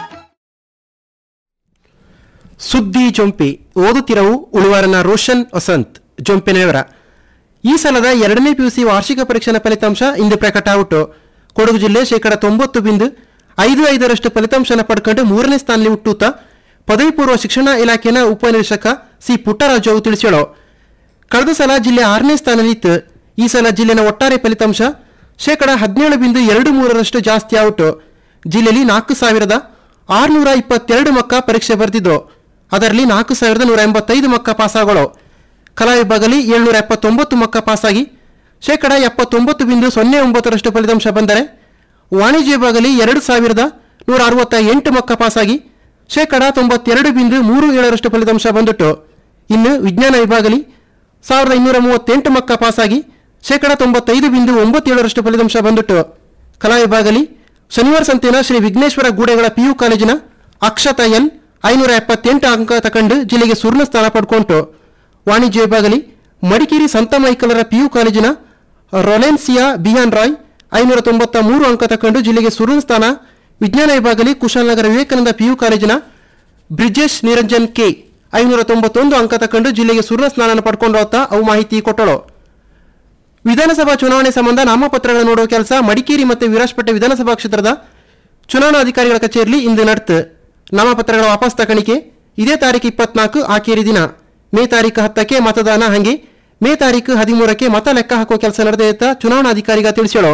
Speaker 11: ಸುದ್ದಿ ಜೊಂಪಿ ಓದುತ್ತಿರವು ಉಳುವಾರನ ರೋಷನ್ ವಸಂತ್ ಜೊಂಪಿನವರ ಈ ಸಲದ ಎರಡನೇ ಪಿಯುಸಿ ವಾರ್ಷಿಕ ಪರೀಕ್ಷೆನ ಫಲಿತಾಂಶ ಇಂದು ಪ್ರಕಟ ಆಯಿತು ಕೊಡಗು ಜಿಲ್ಲೆ ಶೇಕಡ ತೊಂಬತ್ತು ಬಿಂದು ಐದು ಐದರಷ್ಟು ಫಲಿತಾಂಶನ ಪಡ್ಕೊಂಡು ಮೂರನೇ ಸ್ಥಾನದಲ್ಲಿ ಹುಟ್ಟುತ್ತಾ ಪದವಿ ಪೂರ್ವ ಶಿಕ್ಷಣ ಇಲಾಖೆನ ಉಪನಿರೀಕ್ಷಕ ಸಿ ಪುಟ್ಟರಾಜು ಅವರು ತಿಳಿಸ್ಯಾಳು ಕಳೆದ ಸಲ ಜಿಲ್ಲೆ ಆರನೇ ಸ್ಥಾನದಲ್ಲಿತ್ತು ಈ ಸಲ ಜಿಲ್ಲೆನ ಒಟ್ಟಾರೆ ಫಲಿತಾಂಶ ಶೇಕಡ ಹದಿನೇಳು ಬಿಂದು ಎರಡು ಮೂರರಷ್ಟು ಜಾಸ್ತಿ ಆಯಿತು ಜಿಲ್ಲೆಯಲ್ಲಿ ನಾಲ್ಕು ಸಾವಿರದ ಆರುನೂರ ಇಪ್ಪತ್ತೆರಡು ಮಕ್ಕ ಪರೀಕ್ಷೆ ಬರೆದಿದ್ದು ಅದರಲ್ಲಿ ನಾಲ್ಕು ಸಾವಿರದ ನೂರ ಎಂಬತ್ತೈದು ಮಕ್ಕ ಪಾಸಾಗಳು ಕಲಾ ವಿಭಾಗದಲ್ಲಿ ಏಳ್ನೂರ ಎಪ್ಪತ್ತೊಂಬತ್ತು ಮಕ್ಕ ಪಾಸಾಗಿ ಶೇಕಡ ಎಪ್ಪತ್ತೊಂಬತ್ತು ಬಿಂದು ಸೊನ್ನೆ ಒಂಬತ್ತರಷ್ಟು ಫಲಿತಾಂಶ ಬಂದರೆ ವಾಣಿಜ್ಯ ವಿಭಾಗದಲ್ಲಿ ಎರಡು ಸಾವಿರದ ನೂರ ಅರವತ್ತ ಎಂಟು ಮಕ್ಕ ಪಾಸಾಗಿ ಶೇಕಡ ತೊಂಬತ್ತೆರಡು ಬಿಂದು ಮೂರು ಏಳರಷ್ಟು ಫಲಿತಾಂಶ ಬಂದಿಟ್ಟು ಇನ್ನು ವಿಜ್ಞಾನ ವಿಭಾಗದಲ್ಲಿ ಸಾವಿರದ ಇನ್ನೂರ ಮೂವತ್ತೆಂಟು ಮಕ್ಕ ಪಾಸಾಗಿ ಶೇಕಡ ತೊಂಬತ್ತೈದು ಬಿಂದು ಒಂಬತ್ತೇಳರಷ್ಟು ಫಲಿತಾಂಶ ಬಂದಿಟ್ಟು ಕಲಾ ವಿಭಾಗದಲ್ಲಿ ಶನಿವಾರ ಸಂತೆನ ಶ್ರೀ ವಿಘ್ನೇಶ್ವರ ಗೂಡೆಗಳ ಪಿಯು ಕಾಲೇಜಿನ ಅಕ್ಷತಾ ಎನ್ ಐನೂರ ಎಪ್ಪತ್ತೆಂಟು ಅಂಕ ತಕೊಂಡು ಜಿಲ್ಲೆಗೆ ಸುರ್ಣ ಸ್ಥಾನ ಪಡ್ಕೊಂತು ವಾಣಿಜ್ಯ ವಿಭಾಗದಲ್ಲಿ ಮಡಿಕೇರಿ ಸಂತ ಮೈಕಲರ ಪಿಯು ಕಾಲೇಜಿನ ರೊಲೆನ್ಸಿಯಾ ಬಿಯಾನ್ ರಾಯ್ ಐನೂರ ತೊಂಬತ್ತ ಮೂರು ಅಂಕ ತಕೊಂಡು ಜಿಲ್ಲೆಗೆ ಸುರುಣ ಸ್ಥಾನ ವಿಜ್ಞಾನ ವಿಭಾಗದಲ್ಲಿ ಕುಶಾಲನಗರ ವಿವೇಕಾನಂದ ಪಿಯು ಕಾಲೇಜಿನ ಬ್ರಿಜೇಶ್ ನಿರಂಜನ್ ಕೆ ಐನೂರ ತೊಂಬತ್ತೊಂದು ಅಂಕ ತಕೊಂಡು ಜಿಲ್ಲೆಗೆ ಸುರುಣ ಸ್ನಾನ ಪಡ್ಕೊಂಡು ಹೋಗ್ತಾ ಅವು ಮಾಹಿತಿ ಕೊಟ್ಟಳು ವಿಧಾನಸಭಾ ಚುನಾವಣೆ ಸಂಬಂಧ ನಾಮಪತ್ರಗಳನ್ನು ನೋಡುವ ಕೆಲಸ ಮಡಿಕೇರಿ ಮತ್ತು ವಿರಾಜಪೇಟೆ ವಿಧಾನಸಭಾ ಕ್ಷೇತ್ರದ ಚುನಾವಣಾಧಿಕಾರಿಗಳ ಕಚೇರಿಯಲ್ಲಿ ಇಂದು ನಡೆತು ನಾಮಪತ್ರಗಳ ವಾಪಸ್ ತಕಣಿಕೆ ಇದೇ ತಾರೀಕು ಇಪ್ಪತ್ನಾಲ್ಕು ಆಕೇರಿ ದಿನ ಮೇ ತಾರೀಕು ಹತ್ತಕ್ಕೆ ಮತದಾನ ಹಂಗೆ ಮೇ ತಾರೀಕು ಹದಿಮೂರಕ್ಕೆ ಮತ ಲೆಕ್ಕ ಹಾಕುವ ಕೆಲಸ ನಡೆದ ಚುನಾವಣಾಧಿಕಾರಿಗ ತಿಳಿಸ್ಯಾಳು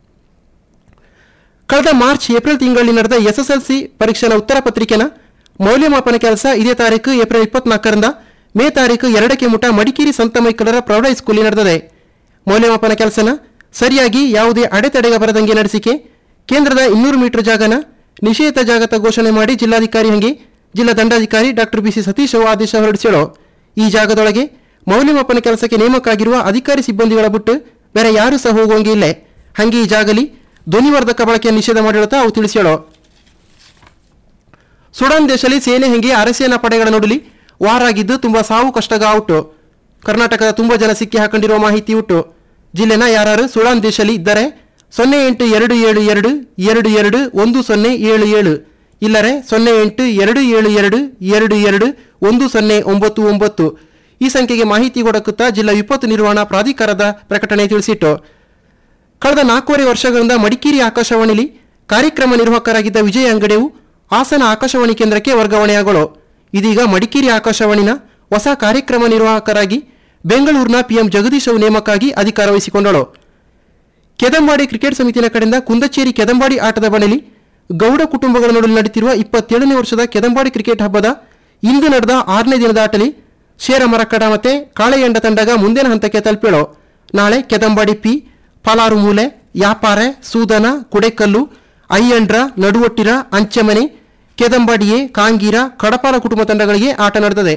Speaker 11: ಕಳೆದ ಮಾರ್ಚ್ ಏಪ್ರಿಲ್ ತಿಂಗಳಲ್ಲಿ ನಡೆದ ಎಸ್ಎಸ್ಎಲ್ಸಿ ಪರೀಕ್ಷೆನ ಉತ್ತರ ಪತ್ರಿಕೆನ ಮೌಲ್ಯಮಾಪನ ಕೆಲಸ ಇದೇ ತಾರೀಕು ಏಪ್ರಿಲ್ ಇಪ್ಪತ್ನಾಲ್ಕರಿಂದ ಮೇ ತಾರೀಕು ಎರಡಕ್ಕೆ ಮುಟ ಮಡಿಕೇರಿ ಸಂತ ಮೈಕಲರ ಪ್ರೌಢ ಹೈಸ್ಕೂಲಿ ನಡೆದಿದೆ ಮೌಲ್ಯಮಾಪನ ಕೆಲಸನ ಸರಿಯಾಗಿ ಯಾವುದೇ ಅಡೆತಡೆಗ ಬರದಂಗೆ ನಡೆಸಿಕೆ ಕೇಂದ್ರದ ಇನ್ನೂರು ಮೀಟರ್ ಜಾಗನ ನಿಷೇಧ ಜಾಗತ ಘೋಷಣೆ ಮಾಡಿ ಜಿಲ್ಲಾಧಿಕಾರಿ ಹಂಗೆ ಜಿಲ್ಲಾ ದಂಡಾಧಿಕಾರಿ ಡಾಕ್ಟರ್ ಬಿಸಿ ಸತೀಶ್ ಅವರು ಆದೇಶ ಹೊರಡಿಸ್ಯಾಳು ಈ ಜಾಗದೊಳಗೆ ಮೌಲ್ಯಮಾಪನ ಕೆಲಸಕ್ಕೆ ನೇಮಕ ಆಗಿರುವ ಅಧಿಕಾರಿ ಸಿಬ್ಬಂದಿಗಳ ಬಿಟ್ಟು ಬೇರೆ ಯಾರೂ ಸಹ ಹೋಗುವಂಗಿಲ್ಲ ಹಂಗೆ ಈ ಜಾಗಲಿ ಧ್ವನಿವರ್ಧಕ ಬಳಕೆಯ ನಿಷೇಧ ಮಾಡಿರುತ್ತಾ ಅವು ತಿಳಿಸ್ಯಾಳು ಸುಡಾನ್ ದೇಶದಲ್ಲಿ ಸೇನೆ ಹಂಗೆ ಅರಸೇನಾ ಪಡೆಗಳ ನಡುಲಿ ವಾರಾಗಿದ್ದು ತುಂಬಾ ಸಾವು ಕಷ್ಟಗ ಔಟು ಕರ್ನಾಟಕದ ತುಂಬಾ ಜನ ಸಿಕ್ಕಿ ಹಾಕೊಂಡಿರುವ ಮಾಹಿತಿ ಉಂಟು ಜಿಲ್ಲೆನ ಯಾರು ಸುಡಾನ್ ದೇಶದಲ್ಲಿ ಇದ್ದರೆ ಸೊನ್ನೆ ಎಂಟು ಎರಡು ಏಳು ಎರಡು ಎರಡು ಎರಡು ಒಂದು ಸೊನ್ನೆ ಏಳು ಏಳು ಇಲ್ಲರೆ ಸೊನ್ನೆ ಎಂಟು ಎರಡು ಏಳು ಎರಡು ಎರಡು ಎರಡು ಒಂದು ಸೊನ್ನೆ ಒಂಬತ್ತು ಒಂಬತ್ತು ಈ ಸಂಖ್ಯೆಗೆ ಮಾಹಿತಿ ಕೊಡಕುತ್ತಾ ಜಿಲ್ಲಾ ವಿಪತ್ತು ನಿರ್ವಹಣಾ ಪ್ರಾಧಿಕಾರದ ಪ್ರಕಟಣೆ ತಿಳಿಸಿಟ್ಟು ಕಳೆದ ನಾಲ್ಕೂವರೆ ವರ್ಷಗಳಿಂದ ಮಡಿಕೇರಿ ಆಕಾಶವಾಣಿಲಿ ಕಾರ್ಯಕ್ರಮ ನಿರ್ವಾಹಕರಾಗಿದ್ದ ವಿಜಯ ಅಂಗಡಿಯು ಹಾಸನ ಆಕಾಶವಾಣಿ ಕೇಂದ್ರಕ್ಕೆ ವರ್ಗಾವಣೆಯಾಗಳು ಇದೀಗ ಮಡಿಕೇರಿ ಆಕಾಶವಾಣಿನ ಹೊಸ ಕಾರ್ಯಕ್ರಮ ನಿರ್ವಾಹಕರಾಗಿ ಬೆಂಗಳೂರಿನ ಪಿಎಂ ಜಗದೀಶ್ ಅವು ನೇಮಕಾಗಿ ಅಧಿಕಾರ ವಹಿಸಿಕೊಂಡಳು ಕೆದಂಬಾಡಿ ಕ್ರಿಕೆಟ್ ಸಮಿತಿಯ ಕಡೆಯಿಂದ ಕುಂದಚೇರಿ ಕೆದಂಬಾಡಿ ಆಟದ ಬಣಲಿ ಗೌಡ ಕುಟುಂಬಗಳ ನಡುವೆ ನಡೆಯುತ್ತಿರುವ ಇಪ್ಪತ್ತೇಳನೇ ವರ್ಷದ ಕೆದಂಬಾಡಿ ಕ್ರಿಕೆಟ್ ಹಬ್ಬದ ಇಂದು ನಡೆದ ಆರನೇ ದಿನದ ಆಟಲಿ ಶೇರ ಮರಕಡ ಮತ್ತೆ ಕಾಳೆಯಂಡ ತಂಡಗ ಮುಂದಿನ ಹಂತಕ್ಕೆ ತಲುಪಿಳು ನಾಳೆ ಕೆದಂಬಾಡಿ ಪಿ ಪಾಲಾರು ಮೂಲೆ ಯಾಪಾರೆ ಸೂದನ ಕುಡೆಕಲ್ಲು ಅಯ್ಯಂಡ್ರ ನಡುವಟ್ಟಿರ ಅಂಚೆಮನೆ ಕೆದಂಬಾಡಿಯೇ ಕಾಂಗೀರ ಕಡಪಾಲ ಕುಟುಂಬ ತಂಡಗಳಿಗೆ ಆಟ ನಡೆದಿದೆ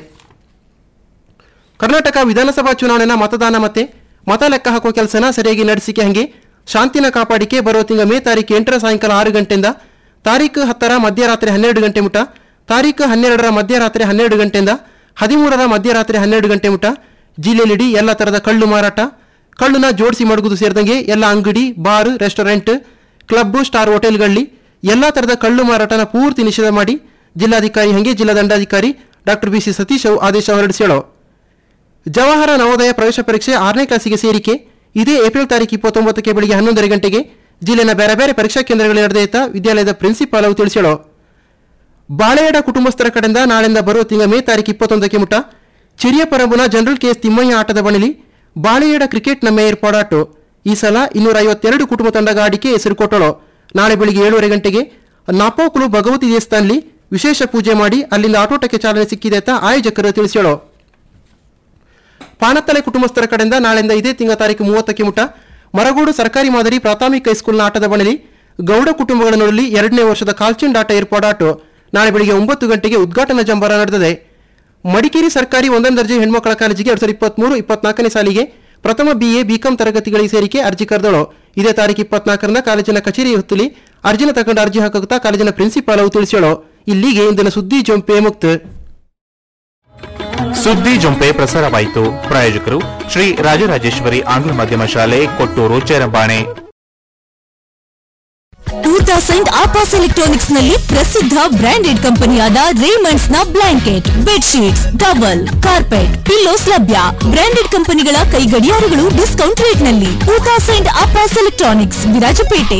Speaker 11: ಕರ್ನಾಟಕ ವಿಧಾನಸಭಾ ಚುನಾವಣೆನ ಮತದಾನ ಮತ್ತೆ ಮತ ಲೆಕ್ಕ ಹಾಕುವ ಕೆಲಸನ ಸರಿಯಾಗಿ ನಡೆಸಿಕೆ ಹಂಗೆ ಶಾಂತಿನ ಕಾಪಾಡಿಕೆ ಬರುವ ತಿಂಗಳ ಮೇ ತಾರೀಕು ಎಂಟರ ಸಾಯಂಕಾಲ ಆರು ಗಂಟೆಯಿಂದ ತಾರೀಕು ಹತ್ತರ ಮಧ್ಯರಾತ್ರಿ ಹನ್ನೆರಡು ಗಂಟೆ ಮುಟ ತಾರೀಕು ಹನ್ನೆರಡರ ಮಧ್ಯರಾತ್ರಿ ಹನ್ನೆರಡು ಗಂಟೆಯಿಂದ ಹದಿಮೂರರ ಮಧ್ಯರಾತ್ರಿ ಹನ್ನೆರಡು ಗಂಟೆ ಮುಟ ಜಿಲ್ಲೆಯಲ್ಲಿಡೀ ಎಲ್ಲ ಥರದ ಕಳ್ಳು ಮಾರಾಟ ಕಳ್ಳನ್ನ ಜೋಡಿಸಿ ಮಡಗುದು ಸೇರಿದಂಗೆ ಎಲ್ಲ ಅಂಗಡಿ ಬಾರ್ ರೆಸ್ಟೋರೆಂಟ್ ಕ್ಲಬ್ ಸ್ಟಾರ್ ಹೋಟೆಲ್ಗಳಲ್ಲಿ ಎಲ್ಲ ಥರದ ಕಳ್ಳು ಮಾರಾಟನ ಪೂರ್ತಿ ನಿಷೇಧ ಮಾಡಿ ಜಿಲ್ಲಾಧಿಕಾರಿ ಹಂಗೆ ಜಿಲ್ಲಾ ದಂಡಾಧಿಕಾರಿ ಡಾಕ್ಟರ್ ಬಿಸಿ ಸತೀಶ್ ಅವು ಆದೇಶ ಹೊರಡಿಸ್ಯಾಳು ಜವಾಹರ ನವೋದಯ ಪ್ರವೇಶ ಪರೀಕ್ಷೆ ಆರನೇ ಕ್ಲಾಸಿಗೆ ಸೇರಿಕೆ ಇದೇ ಏಪ್ರಿಲ್ ತಾರೀಕು ಇಪ್ಪತ್ತೊಂಬತ್ತಕ್ಕೆ ಬೆಳಿಗ್ಗೆ ಹನ್ನೊಂದರ ಗಂಟೆಗೆ ಜಿಲ್ಲೆನ ಬೇರೆ ಬೇರೆ ಪರೀಕ್ಷಾ ಕೇಂದ್ರಗಳಲ್ಲಿ ನಡೆದೈತ ವಿದ್ಯಾಲಯದ ಪ್ರಿನ್ಸಿಪಾಲ್ ಅವು ತಿಳಿಸ್ಯಾಳು ಬಾಳೆಯಡ ಕುಟುಂಬಸ್ಥರ ಕಡೆಯಿಂದ ನಾಳೆಯಿಂದ ಬರುವ ತಿಂಗಳ ಮೇ ತಾರೀಕು ಇಪ್ಪತ್ತೊಂದಕ್ಕೆ ಮುಟ ಚಿರಿಯಪರಬುನ ಜನರಲ್ ಕೆಎಸ್ ತಿಮ್ಮಯ್ಯ ಆಟದ ಬಣಲಿ ಬಾಳೆಯಡ ಕ್ರಿಕೆಟ್ನ ಮೇಯರ್ ಪೋಡಾಟು ಈ ಸಲ ಇನ್ನೂರ ಐವತ್ತೆರಡು ಕುಟುಂಬ ತಂಡಗ ಆಡಿಕೆ ಹೆಸರು ಕೊಟ್ಟಳು ನಾಳೆ ಬೆಳಿಗ್ಗೆ ಏಳುವರೆ ಗಂಟೆಗೆ ನಾಪೋಕುಲು ಭಗವತಿ ದೇವಸ್ಥಾನದಲ್ಲಿ ವಿಶೇಷ ಪೂಜೆ ಮಾಡಿ ಅಲ್ಲಿಂದ ಆಟೋಟಕ್ಕೆ ಚಾಲನೆ ಸಿಕ್ಕಿದೆ ಅಂತ ಆಯೋಜಕರು ತಿಳಿಸ್ಯಾಳು ಪಾಣತ್ತಲೆ ಕುಟುಂಬಸ್ಥರ ಕಡೆಯಿಂದ ನಾಳೆಯಿಂದ ಇದೇ ತಿಂಗಳ ತಾರೀಕು ಮೂವತ್ತಕ್ಕೆ ಮುಟ ಮರಗೋಡು ಸರ್ಕಾರಿ ಮಾದರಿ ಪ್ರಾಥಮಿಕ ಹೈಸ್ಕೂಲ್ನ ಆಟದ ಬಣಲಿ ಗೌಡ ಕುಟುಂಬಗಳ ನಡುವೆ ಎರಡನೇ ವರ್ಷದ ಕಾಲ್ಚಿಂಡ್ ಆಟ ಏರ್ಪಾಡಾಟು ನಾಳೆ ಬೆಳಿಗ್ಗೆ ಒಂಬತ್ತು ಗಂಟೆಗೆ ಉದ್ಘಾಟನಾ ಜಂಬಾರ ನಡೆದಿದೆ ಮಡಿಕೇರಿ ಸರ್ಕಾರಿ ಒಂದನೇ ದರ್ಜೆ ಹೆಣ್ಮಕ್ಕಳ ಕಾಲೇಜಿಗೆ ಎರಡ್ ಸಾವಿರದ ಇಪ್ಪತ್ಮೂರು ಇಪ್ಪತ್ನಾಲ್ಕನೇ ಸಾಲಿಗೆ ಪ್ರಥಮ ಬಿಎ ಬಿಕಾಂ ತರಗತಿಗಳಿಗೆ ಸೇರಿಕೆ ಅರ್ಜಿ ಕರೆದಳು ಇದೇ ತಾರೀಕು ಇಪ್ಪತ್ನಾಲ್ಕರಿಂದ ಕಾಲೇಜಿನ ಕಚೇರಿ ಹೊತ್ತಲಿ ಅರ್ಜಿನ ತಗೊಂಡು ಅರ್ಜಿ ಹಾಕುತ್ತಾ ಕಾಲೇಜಿನ ಪ್ರಿನ್ಸಿಪಾಲ್ ಅವು ತಿಳಿಸೋಳು ಇಲ್ಲಿಗೆ ಇಂದಿನ ಸುದ್ದಿ ಜೊಂಪೆ ಮುಕ್ತ
Speaker 10: ಸುದ್ದಿ ಜೊಂಪೆ ಪ್ರಸಾರವಾಯಿತು ಪ್ರಾಯೋಜಕರು ಶ್ರೀ ರಾಜರಾಜೇಶ್ವರಿ ಆಂಗ್ಲ ಮಾಧ್ಯಮ ಶಾಲೆ ಕೊಟ್ಟೂರು ಚೇರಂಬಾಣೆ
Speaker 12: ಟೂ ತೌಸಂಡ್ ಆಪಾಸ್ ಎಲೆಕ್ಟ್ರಾನಿಕ್ಸ್ ನಲ್ಲಿ ಪ್ರಸಿದ್ಧ ಬ್ರಾಂಡೆಡ್ ಕಂಪನಿಯಾದ ರೇಮಂಡ್ಸ್ ನ blanket bedsheets double carpet pillows ಲಭ್ಯ ಬ್ರಾಂಡೆಡ್ ಕಂಪನಿಗಳ ಕೈ ಗಡಿಯಾರಗಳು ಡಿಸ್ಕೌಂಟ್ ರೇಟ್ ನಲ್ಲಿ ಟೂ ತೌಸಂಡ್ ಆಪಾಸ್ ಎಲೆಕ್ಟ್ರಾನಿಕ್ಸ್ ವಿರಾಜಪೇಟೆ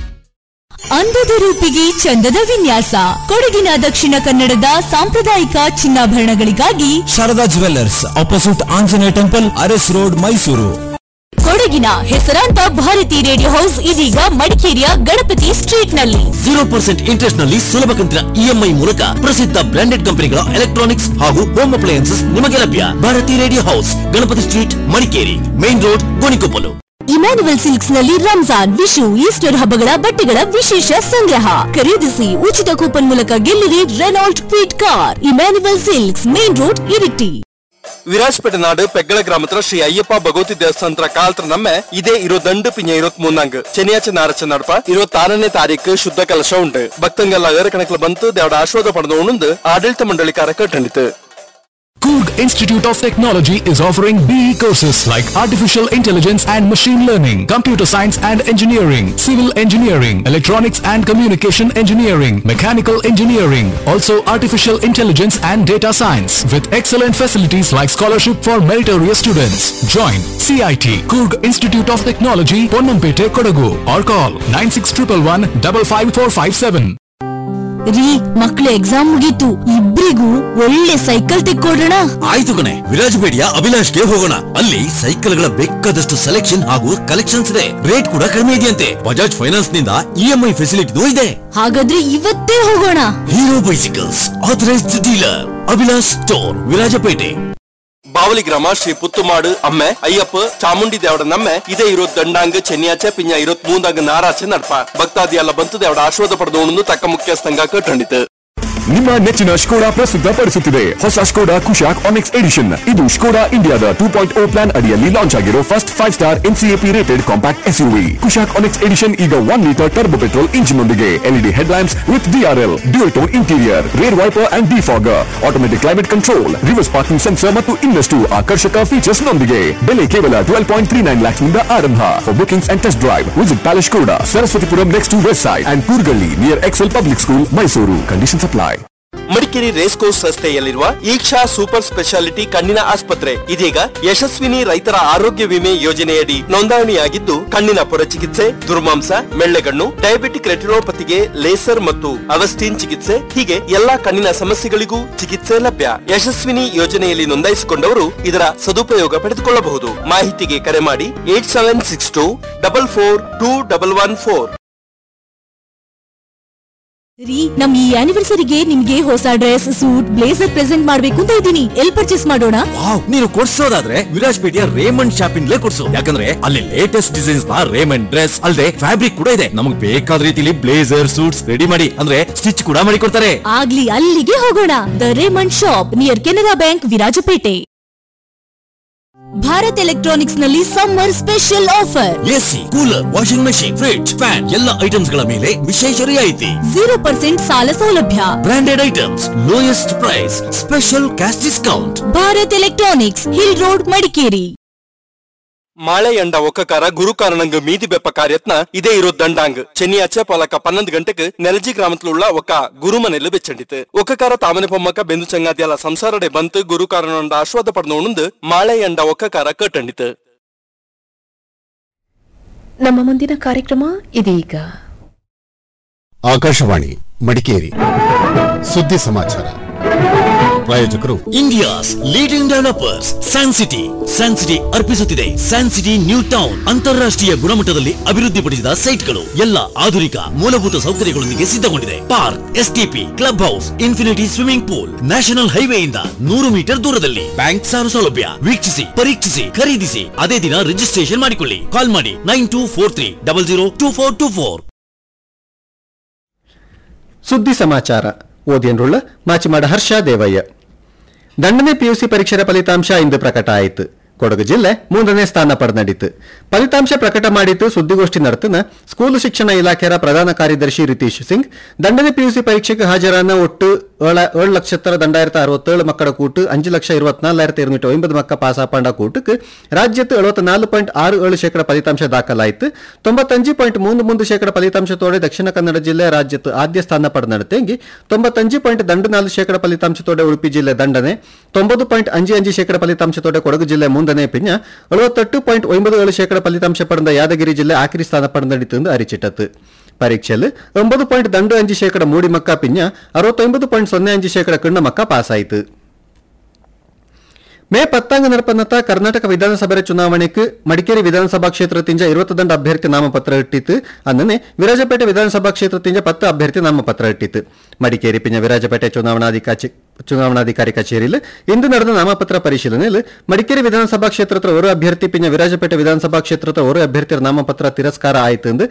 Speaker 12: ಅಂದದ ರೂಪಿಗೆ ಚಂದದ ವಿನ್ಯಾಸ ಕೊಡಗಿನ ದಕ್ಷಿಣ ಕನ್ನಡದ ಸಾಂಪ್ರದಾಯಿಕ ಚಿನ್ನಾಭರಣಗಳಿಗಾಗಿ
Speaker 13: Sharada jewellers opposite Anjaneya temple Aras road Mysuru
Speaker 12: ಕೊಡಗಿನ ಹೆಸರಾಂತ ಭಾರತಿ ರೇಡಿಯೋ ಹೌಸ್ ಇದೀಗ ಮಡಿಕೇರಿಯ ಗಣಪತಿ ಸ್ಟ್ರೀಟ್ ನಲ್ಲಿ
Speaker 13: ಜೀರೋ ಪರ್ಸೆಂಟ್ ಇಂಟ್ರೆಸ್ಟ್ ನಲ್ಲಿ ಸುಲಭ ಕಂತಿನ ಇಎಂಐ ಮೂಲಕ ಪ್ರಸಿದ್ಧ ಬ್ರಾಂಡೆಡ್ ಕಂಪನಿಗಳ ಎಲೆಕ್ಟ್ರಾನಿಕ್ಸ್ ಹಾಗೂ ಹೋಮ್ ಅಪ್ಲಯನ್ಸಸ್ ನಿಮಗೆ ಲಭ್ಯ Bharati radio house Ganapathi street Madikeri main road Gonikoppal
Speaker 12: Emmanuel silks ನಲ್ಲಿ ರಂಜಾನ್ ವಿಶು ಈಸ್ಟರ್ ಹಬ್ಬಗಳ ಬಟ್ಟೆಗಳ ವಿಶೇಷ ಸಂಗ್ರಹ ಖರೀದಿಸಿ ಉಚಿತ ಕೂಪನ್ ಮೂಲಕ ಗೆಲ್ಲಿರಿ Renault Kwid car Emmanuel silks main road Iritty
Speaker 14: Virajpet ನಾಡು ಪೆಗ್ಗಳ ಗ್ರಾಮತ್ರ ಶ್ರೀ ಅಯ್ಯಪ್ಪ ಭಗವತಿ ದೇವಸ್ಥಾನತ್ರ ಕಾಲ್ತ್ರ ನಮ್ಮೆ ಇದೇ ಇರೋ ದಂಡು ಪಿಂಜ ಇರೋತ್ ಮೂന്നാಂಗ್ ಶನಿಯಾಚೆ ನಾರಚ ನಡಪ ಇರುವತ್ತಾರನೇ ತಾರೀಕು ಶುದ್ಧ ಕಲಶ ಉಂಟು ಭಕ್ತಂಗೆಲ್ಲ ಏರ ಕಣಕ್ಲ ಬಂತು ದೇವಡ ಆಶ್ವಾದ ಪಡೆದು ಉಣಂದು ಆಡಳಿತ ಮಂಡಳಿಕಾರ ಕಟ್ಟಣಿತು
Speaker 15: Coorg Institute of Technology is offering BE courses like Artificial Intelligence and Machine Learning, Computer Science and Engineering, Civil Engineering, Electronics and Communication Engineering, Mechanical Engineering, also Artificial Intelligence and Data Science with excellent facilities like scholarship for meritorious students. Join CIT, Coorg Institute of Technology, Ponnampete, Kodagu or call 9611 55457.
Speaker 12: ರೀ ಮಕ್ಳ exam ಮುಗೀತು ಇಬ್ರಿಗೂ ಒಳ್ಳೆ cycle ತೆಕ್ಕೊಡ್ರಣ
Speaker 13: ಆಯ್ತು ಕಣೆ ವಿರಾಜಪೇಟೆಯ ಅಭಿಲಾಷ್ಗೆ ಹೋಗೋಣ ಅಲ್ಲಿ ಸೈಕಲ್ಗಳ ಬೇಕಾದಷ್ಟು ಸೆಲೆಕ್ಷನ್ ಹಾಗೂ ಕಲೆಕ್ಷನ್ಸ್ ಇದೆ ರೇಟ್ ಕೂಡ ಕಡಿಮೆ ಇದೆಯಂತೆ ಬಜಾಜ್ ಫೈನಾನ್ಸ್ ನಿಂದ ಇಎಂಐ ಫೆಸಿಲಿಟಿನೂ ಇದೆ
Speaker 12: ಹಾಗಾದ್ರೆ ಇವತ್ತೇ ಹೋಗೋಣ
Speaker 13: Hero bicycles authorised dealer Abhilash store Virajpet
Speaker 14: Bavali ಗ್ರಾಮ ಶ್ರೀ ಪುತ್ತುಮಾಡು ಅಮ್ಮೆ ಅಯ್ಯಪ್ಪ ಚಾಮುಂಡಿ ದೇವಡ ನಮ್ಮೆ ಇದೇ ಇರೋದ್ ದಂಡಾಂಗ ಚೆನ್ನಿಯಾಚೆ ಪಿಂಜ ಇರೋತ್ ಮೂಂದಾಂಗ ನಾರಾಚೆ ನಡ್ಪ ಭಕ್ತಾದಿ ಎಲ್ಲ ಬಂತು ದೇವಡ ಆಶ್ವಾದ ಪಡೆದು ಉಣಂದು ತಕ್ಕ ಮುಖ್ಯಸ್ಥಂಗ ಕಟ್ಟಣಿತು
Speaker 16: ನಿಮ್ಮ ನೆಚ್ಚಿನ ಸ್ಕೋಡಾ ಪ್ರಸ್ತುತಪಡಿಸುತ್ತಿದೆ ಹೊಸ ಸ್ಕೋಡಾ ಕುಶಾಕ್ ಆನಿಕ್ಸ್ ಎಡಿಷನ್ ಇದು ಸ್ಕೋಡಾ ಇಂಡಿಯಾದ ಟೂ ಪಾಯಿಂಟ್ ಓ ಪ್ಲಾನ್ ಅಡಿಯಲ್ಲಿ ಲಾಂಚ್ ಆಗಿರೋ first five star NCAP rated compact SUV Kushaq Onyx edition ಈಗ one litre turbo petrol engine ನೊಂದಿಗೆ LED head lamps with DRL dual tone interior rear wiper and defogger automatic climate control reverse parking sensor ಮತ್ತು ಇನ್ನಷ್ಟು ಆಕರ್ಷಕ features ನೊಂದಿಗೆ ಬೆಲೆ ಕೇವಲ twelve point three nine lakhs ನಿಂದ ಆರಂಭ for bookings and test drive visit palace Skoda Saraswathipuram next to west side and Koorgalli near Excel public school Mysuru condition apply
Speaker 14: Madikeri race course ರಸ್ತೆಯಲ್ಲಿರುವ ಈಕ್ಷಾ ಸೂಪರ್ ಸ್ಪೆಷಾಲಿಟಿ ಕಣ್ಣಿನ ಆಸ್ಪತ್ರೆ ಇದೀಗ ಯಶಸ್ವಿನಿ ರೈತರ ಆರೋಗ್ಯ ವಿಮೆ ಯೋಜನೆಯಡಿ ನೋಂದಣಿಯಾಗಿದ್ದು ಕಣ್ಣಿನ ಪೊರ ಚಿಕಿತ್ಸೆ ದುರ್ಮಾಂಸ ಮೆಳ್ಳೆಗಣ್ಣು ಡಯಾಬಿಟಿಕ್ ರೆಟಿನೋಪತಿಗೆ ಲೇಸರ್ ಮತ್ತು ಅವಸ್ಟಿನ್ ಚಿಕಿತ್ಸೆ ಹೀಗೆ ಎಲ್ಲಾ ಕಣ್ಣಿನ ಸಮಸ್ಯೆಗಳಿಗೂ ಚಿಕಿತ್ಸೆ ಲಭ್ಯ ಯಶಸ್ವಿನಿ ಯೋಜನೆಯಲ್ಲಿ ನೋಂದಾಯಿಸಿಕೊಂಡವರು ಇದರ ಸದುಪಯೋಗ ಪಡೆದುಕೊಳ್ಳಬಹುದು ಮಾಹಿತಿಗೆ ಕರೆ ಮಾಡಿ eight seven six two double four two double one four
Speaker 12: ರೀ ನಮ್ ಈ ಆನಿವರ್ಸರಿಗೆ ನಿಮ್ಗೆ ಹೊಸ ಡ್ರೆಸ್ ಸೂಟ್ ಬ್ಲೇಸರ್ ಪ್ರೆಸೆಂಟ್ ಮಾಡ್ಬೇಕು ಅಂತ ಇದ್ದೀನಿ ಎಲ್ ಪರ್ಚೇಸ್ ಮಾಡೋಣ
Speaker 13: ವಾವ್ ನೀನು ಕೊಡ್ಸೋದಾದ್ರೆ ವಿರಾಜ್ಪೇಟೆಯ ರೇಮಂಡ್ ಶಾಪಿಂಗ್ಲೇ ಕೊಡ್ಸು ಯಾಕಂದ್ರೆ ಅಲ್ಲಿ ಲೇಟೆಸ್ಟ್ ಡಿಸೈನ್ಸ್ ನ ರೇಮಂಡ್ ಡ್ರೆಸ್ ಅಲ್ಲದೆ ಫ್ಯಾಬ್ರಿಕ್ ಕೂಡ ಇದೆ ನಮಗೆ ಬೇಕಾದ ರೀತಿಲಿ ಬ್ಲೇಸರ್ ಸೂಟ್ಸ್ ರೆಡಿ ಮಾಡಿ ಅಂದ್ರೆ ಸ್ಟಿಚ್ ಕೂಡ ಮಾಡಿ ಕೊಡ್ತಾರೆ
Speaker 12: ಆಗ್ಲಿ ಅಲ್ಲಿಗೆ ಹೋಗೋಣ the Raymond shop near Canara bank Virajpet Bharat electronics ನಲ್ಲಿ summer special offer
Speaker 13: AC cooler washing machine fridge fan ಎಲ್ಲ ಐಟಮ್ಸ್ ಗಳ ಮೇಲೆ ವಿಶೇಷ ರಿಯಾಯಿತಿ
Speaker 12: ಜೀರೋ ಪರ್ಸೆಂಟ್ ಸಾಲ ಸೌಲಭ್ಯ
Speaker 13: branded items lowest price special cash discount
Speaker 12: Bharat electronics hill road Madikeri
Speaker 14: ಮಾಳೆ ಎಂಡ ಒಕ್ಕಕಾರ ಗುರು ಕಾರಣಂಗ್ ಮೀದಿ ಬೆಪ್ಪ ಕಾರ್ಯತ್ನ ಇದೇ ಇರೋ ದಂಡಾಂಗ್ ಚೆನ್ನಿಯಾಚೆ ಪೊಲಕ ಪನ್ನೊಂದು ಗಂಟೆಗೆ ನೆಲಜಿ ಗ್ರಾಮತ್ലുള്ള ಒಕ್ಕ ಗುರುಮನೆಲು ಬೆಚ್ಚಂಡಿತು ಒಕ್ಕಕಾರ ತಾಮನೆ ಪೊಮ್ಮಕ ಬೆಂದು ಚಂಗಾದಿಯಲ್ಲ ಸಂಸಾರಡೆ ಬಂತು ಗುರು ಕಾರಣಂಡ ಆಶ್ವಾದ ಪಡೆದು ಉಣಂದು ಮಾಳೆ ಎಂಡ ಒಕ್ಕಕಾರ ಕಟ್ಟಂಡಿತು
Speaker 2: ನಮ್ಮ ಮುಂದಿನ ಕಾರ್ಯಕ್ರಮ ಇದೀಗ
Speaker 17: ಆಕಾಶವಾಣಿ ಮಡಿಕೇರಿ ಸುದ್ದಿ ಸಮಾಚಾರ ಪ್ರಾಯೋಜಕರು
Speaker 13: India's leading developers San City San City ಅರ್ಪಿಸುತ್ತಿದೆ ಸ್ಯಾನ್ ಸಿಟಿ ನ್ಯೂ ಟೌನ್ ಅಂತಾರಾಷ್ಟ್ರೀಯ ಗುಣಮಟ್ಟದಲ್ಲಿ ಅಭಿವೃದ್ಧಿಪಡಿಸಿದ ಸೈಟ್ಗಳು ಎಲ್ಲ ಆಧುನಿಕ ಮೂಲಭೂತ ಸೌಕರ್ಯಗಳೊಂದಿಗೆ ಸಿದ್ಧಗೊಂಡಿದೆ park STP club house infinity swimming pool national ಹೈವೇಯಿಂದ ನೂರು ಮೀಟರ್ ದೂರದಲ್ಲಿ ಬ್ಯಾಂಕ್ ಸಾಲ ಸೌಲಭ್ಯ ವೀಕ್ಷಿಸಿ ಪರೀಕ್ಷಿಸಿ ಖರೀದಿಸಿ ಅದೇ ದಿನ ರಿಜಿಸ್ಟ್ರೇಷನ್ ಮಾಡಿಕೊಳ್ಳಿ ಕಾಲ್ ಮಾಡಿ nine two four three double zero two four two four
Speaker 11: ಸುದ್ದಿ ಸಮಾಚಾರ ಓದಿಯನ್ರುಳ್ಳ ಮಾಚಿಮಾಡ ಹರ್ಷ ದೇವಯ್ಯ ದಂಡನೆ ಪಿಯುಸಿ ಪರೀಕ್ಷೆಯ ಫಲಿತಾಂಶ ಇಂದು ಪ್ರಕಟ ಆಯಿತು ಕೊಡಗು ಜಿಲ್ಲೆ ಮೂರನೇ ಸ್ಥಾನ ಪಡೆದಿತ್ತು ಫಲಿತಾಂಶ ಪ್ರಕಟ ಮಾಡಿದ್ದು ಸುದ್ದಿಗೋಷ್ಠಿ ನಡೆತನ ಸ್ಕೂಲ್ ಶಿಕ್ಷಣ ಇಲಾಖೆಯ ಪ್ರಧಾನ ಕಾರ್ಯದರ್ಶಿ ರಿತೀಶ್ ಸಿಂಗ್ ದಂಡನೆ ಪಿಯುಸಿ ಪರೀಕ್ಷೆಗೆ ಹಾಜರಾನ ಒಟ್ಟು ಏಳ ಏಳು ಲಕ್ಷತ್ತರ ದಂಡಾಯಿರത്തി ಅರವತ್ತೇಳು ಮಕ್ಕಳ ಕೂಟು ಅഞ്ചು ಲಕ್ಷ ഇരുപത്തിനാലായിരത്തി ഇരുന്നൂറ്റി ഒമ്പത് മക്ക പാസ്സാപ്പാണ്ട കൂട്ടുക്ക് രാജ്യത്ത് എഴുപത്തിനാല് പോയിന്റ് ആറ് ഏഴ് ശೇಕಡ ಫಲಿತಾಂಶ ದಾಖಲಾಯಿತು ತೊಂಬತ್ತಂಜು ಪಾಯಿಂಟ್ ಮೂರು ಮೂರು ಶೇಕಡ ಫಲಿತಾಂಶത്തോടെ ದಕ್ಷಿಣ ಕನ್ನಡ ಜಿಲ್ಲೆ ರಾಜ್ಯത്ത് ಆದ್ಯ ಸ್ಥಾನ ಪಡೆದೆಂಗಿ ತೊಂಬತ್ತಂಜು ಪಾಯಿಂಟ್ ದಂಡು ನಾಲ್ಕು ಶೇಕಡ ಫಲಿತಾಂಶത്തോടെ ಉಡುಪಿ ಜಿಲ್ಲೆ ದಂಡನೆ ತೊಂಬತ್ತು ಪಾಯಿಂಟ್ ಅಂಜು ಅಂಜು ಶೇಕಡ ಫಲಿತಾಂಶത്തോടെ ಕೊಡಗು ಜಿಲ್ಲೆ ಮುಂದನೆ ಪಿಂಜ ಎಳುವತ್ತೆಟ್ಟು ಪಾಯಿಂಟ್ ಒಂಬತ್ತು ಏಳು ಶೇಕಡ ಫಲಿತಾಂಶ ಪಡೆದ ಯಾದಗಿರಿ ಜಿಲ್ಲೆ ಆಖರಿ ಸ್ಥಾನ ಪಡೆದಿತ್ತು ಅರಿಚಿಟ್ಟತ್ತು ಪರೀಕ್ಷೆಯಲ್ಲಿ ಒಂಬತ್ತು ಪಾಯಿಂಟ್ ದಂಡು ಅಂಜು ಶೇಕಡ ಮೂಡಿ ಮಕ್ಕ ಪಿಂಜ ಅರವತ್ತೊಂಬತ್ತು ಪಾಯಿಂಟ್ ಸೊನ್ನೆ ಅಂಜು ಶೇಕಡ ಕಿಣ್ಣ ಮಕ್ಕ ಪಾಸಾಯಿತು ಮೇ ಪತ್ತಾಂಗ ನಡಪನ್ನತ್ತ ಕರ್ನಾಟಕ ವಿಧಾನಸಭೆ ಚುನಾವಣೆಗೆ ಮಡಿಕೇರಿ ವಿಧಾನಸಭಾ ಕ್ಷೇತ್ರದಿಂದ ಇರುವತ್ತು ದಂಡ ಅಭ್ಯರ್ಥಿ ನಾಮಪತ್ರ ಇಟ್ಟಿತ್ತು ಅನ್ನನೆ ವಿರಾಜಪೇಟೆ ವಿಧಾನಸಭಾ ಕ್ಷೇತ್ರದಿಂದ ಪತ್ತು ಅಭ್ಯರ್ಥಿ ನಾಮಪತ್ರ ಇಟ್ಟಿತ್ತು ಮಡಿಕೇರಿ ಪಿಂಜ ವಿರಾಜಪೇಟೆ ಚುನಾವಣಾಧಿಕಾರಿ ಚುನಾವಣಾಧಿಕಾರಿ ಕಚೇರಿಯಲ್ಲಿ ಇಂದು ನಡೆದ ನಾಮಪತ್ರ ಪರಿಶೀಲನೆಯಲ್ಲಿ ಮಡಿಕೇರಿ ವಿಧಾನಸಭಾ ಕ್ಷೇತ್ರದ ஒரு ಅಭ್ಯರ್ಥಿ ಪಿಂಜ ವಿರಾಜಪೇಟೆ ವಿಧಾನಸಭಾ ಕ್ಷೇತ್ರದ ஒரு ಅಭ್ಯರ್ಥಿಯ ನಾಮಪತ್ರ ತಿರಸ್ಕಾರ ಆಯಿತು ಎಂದು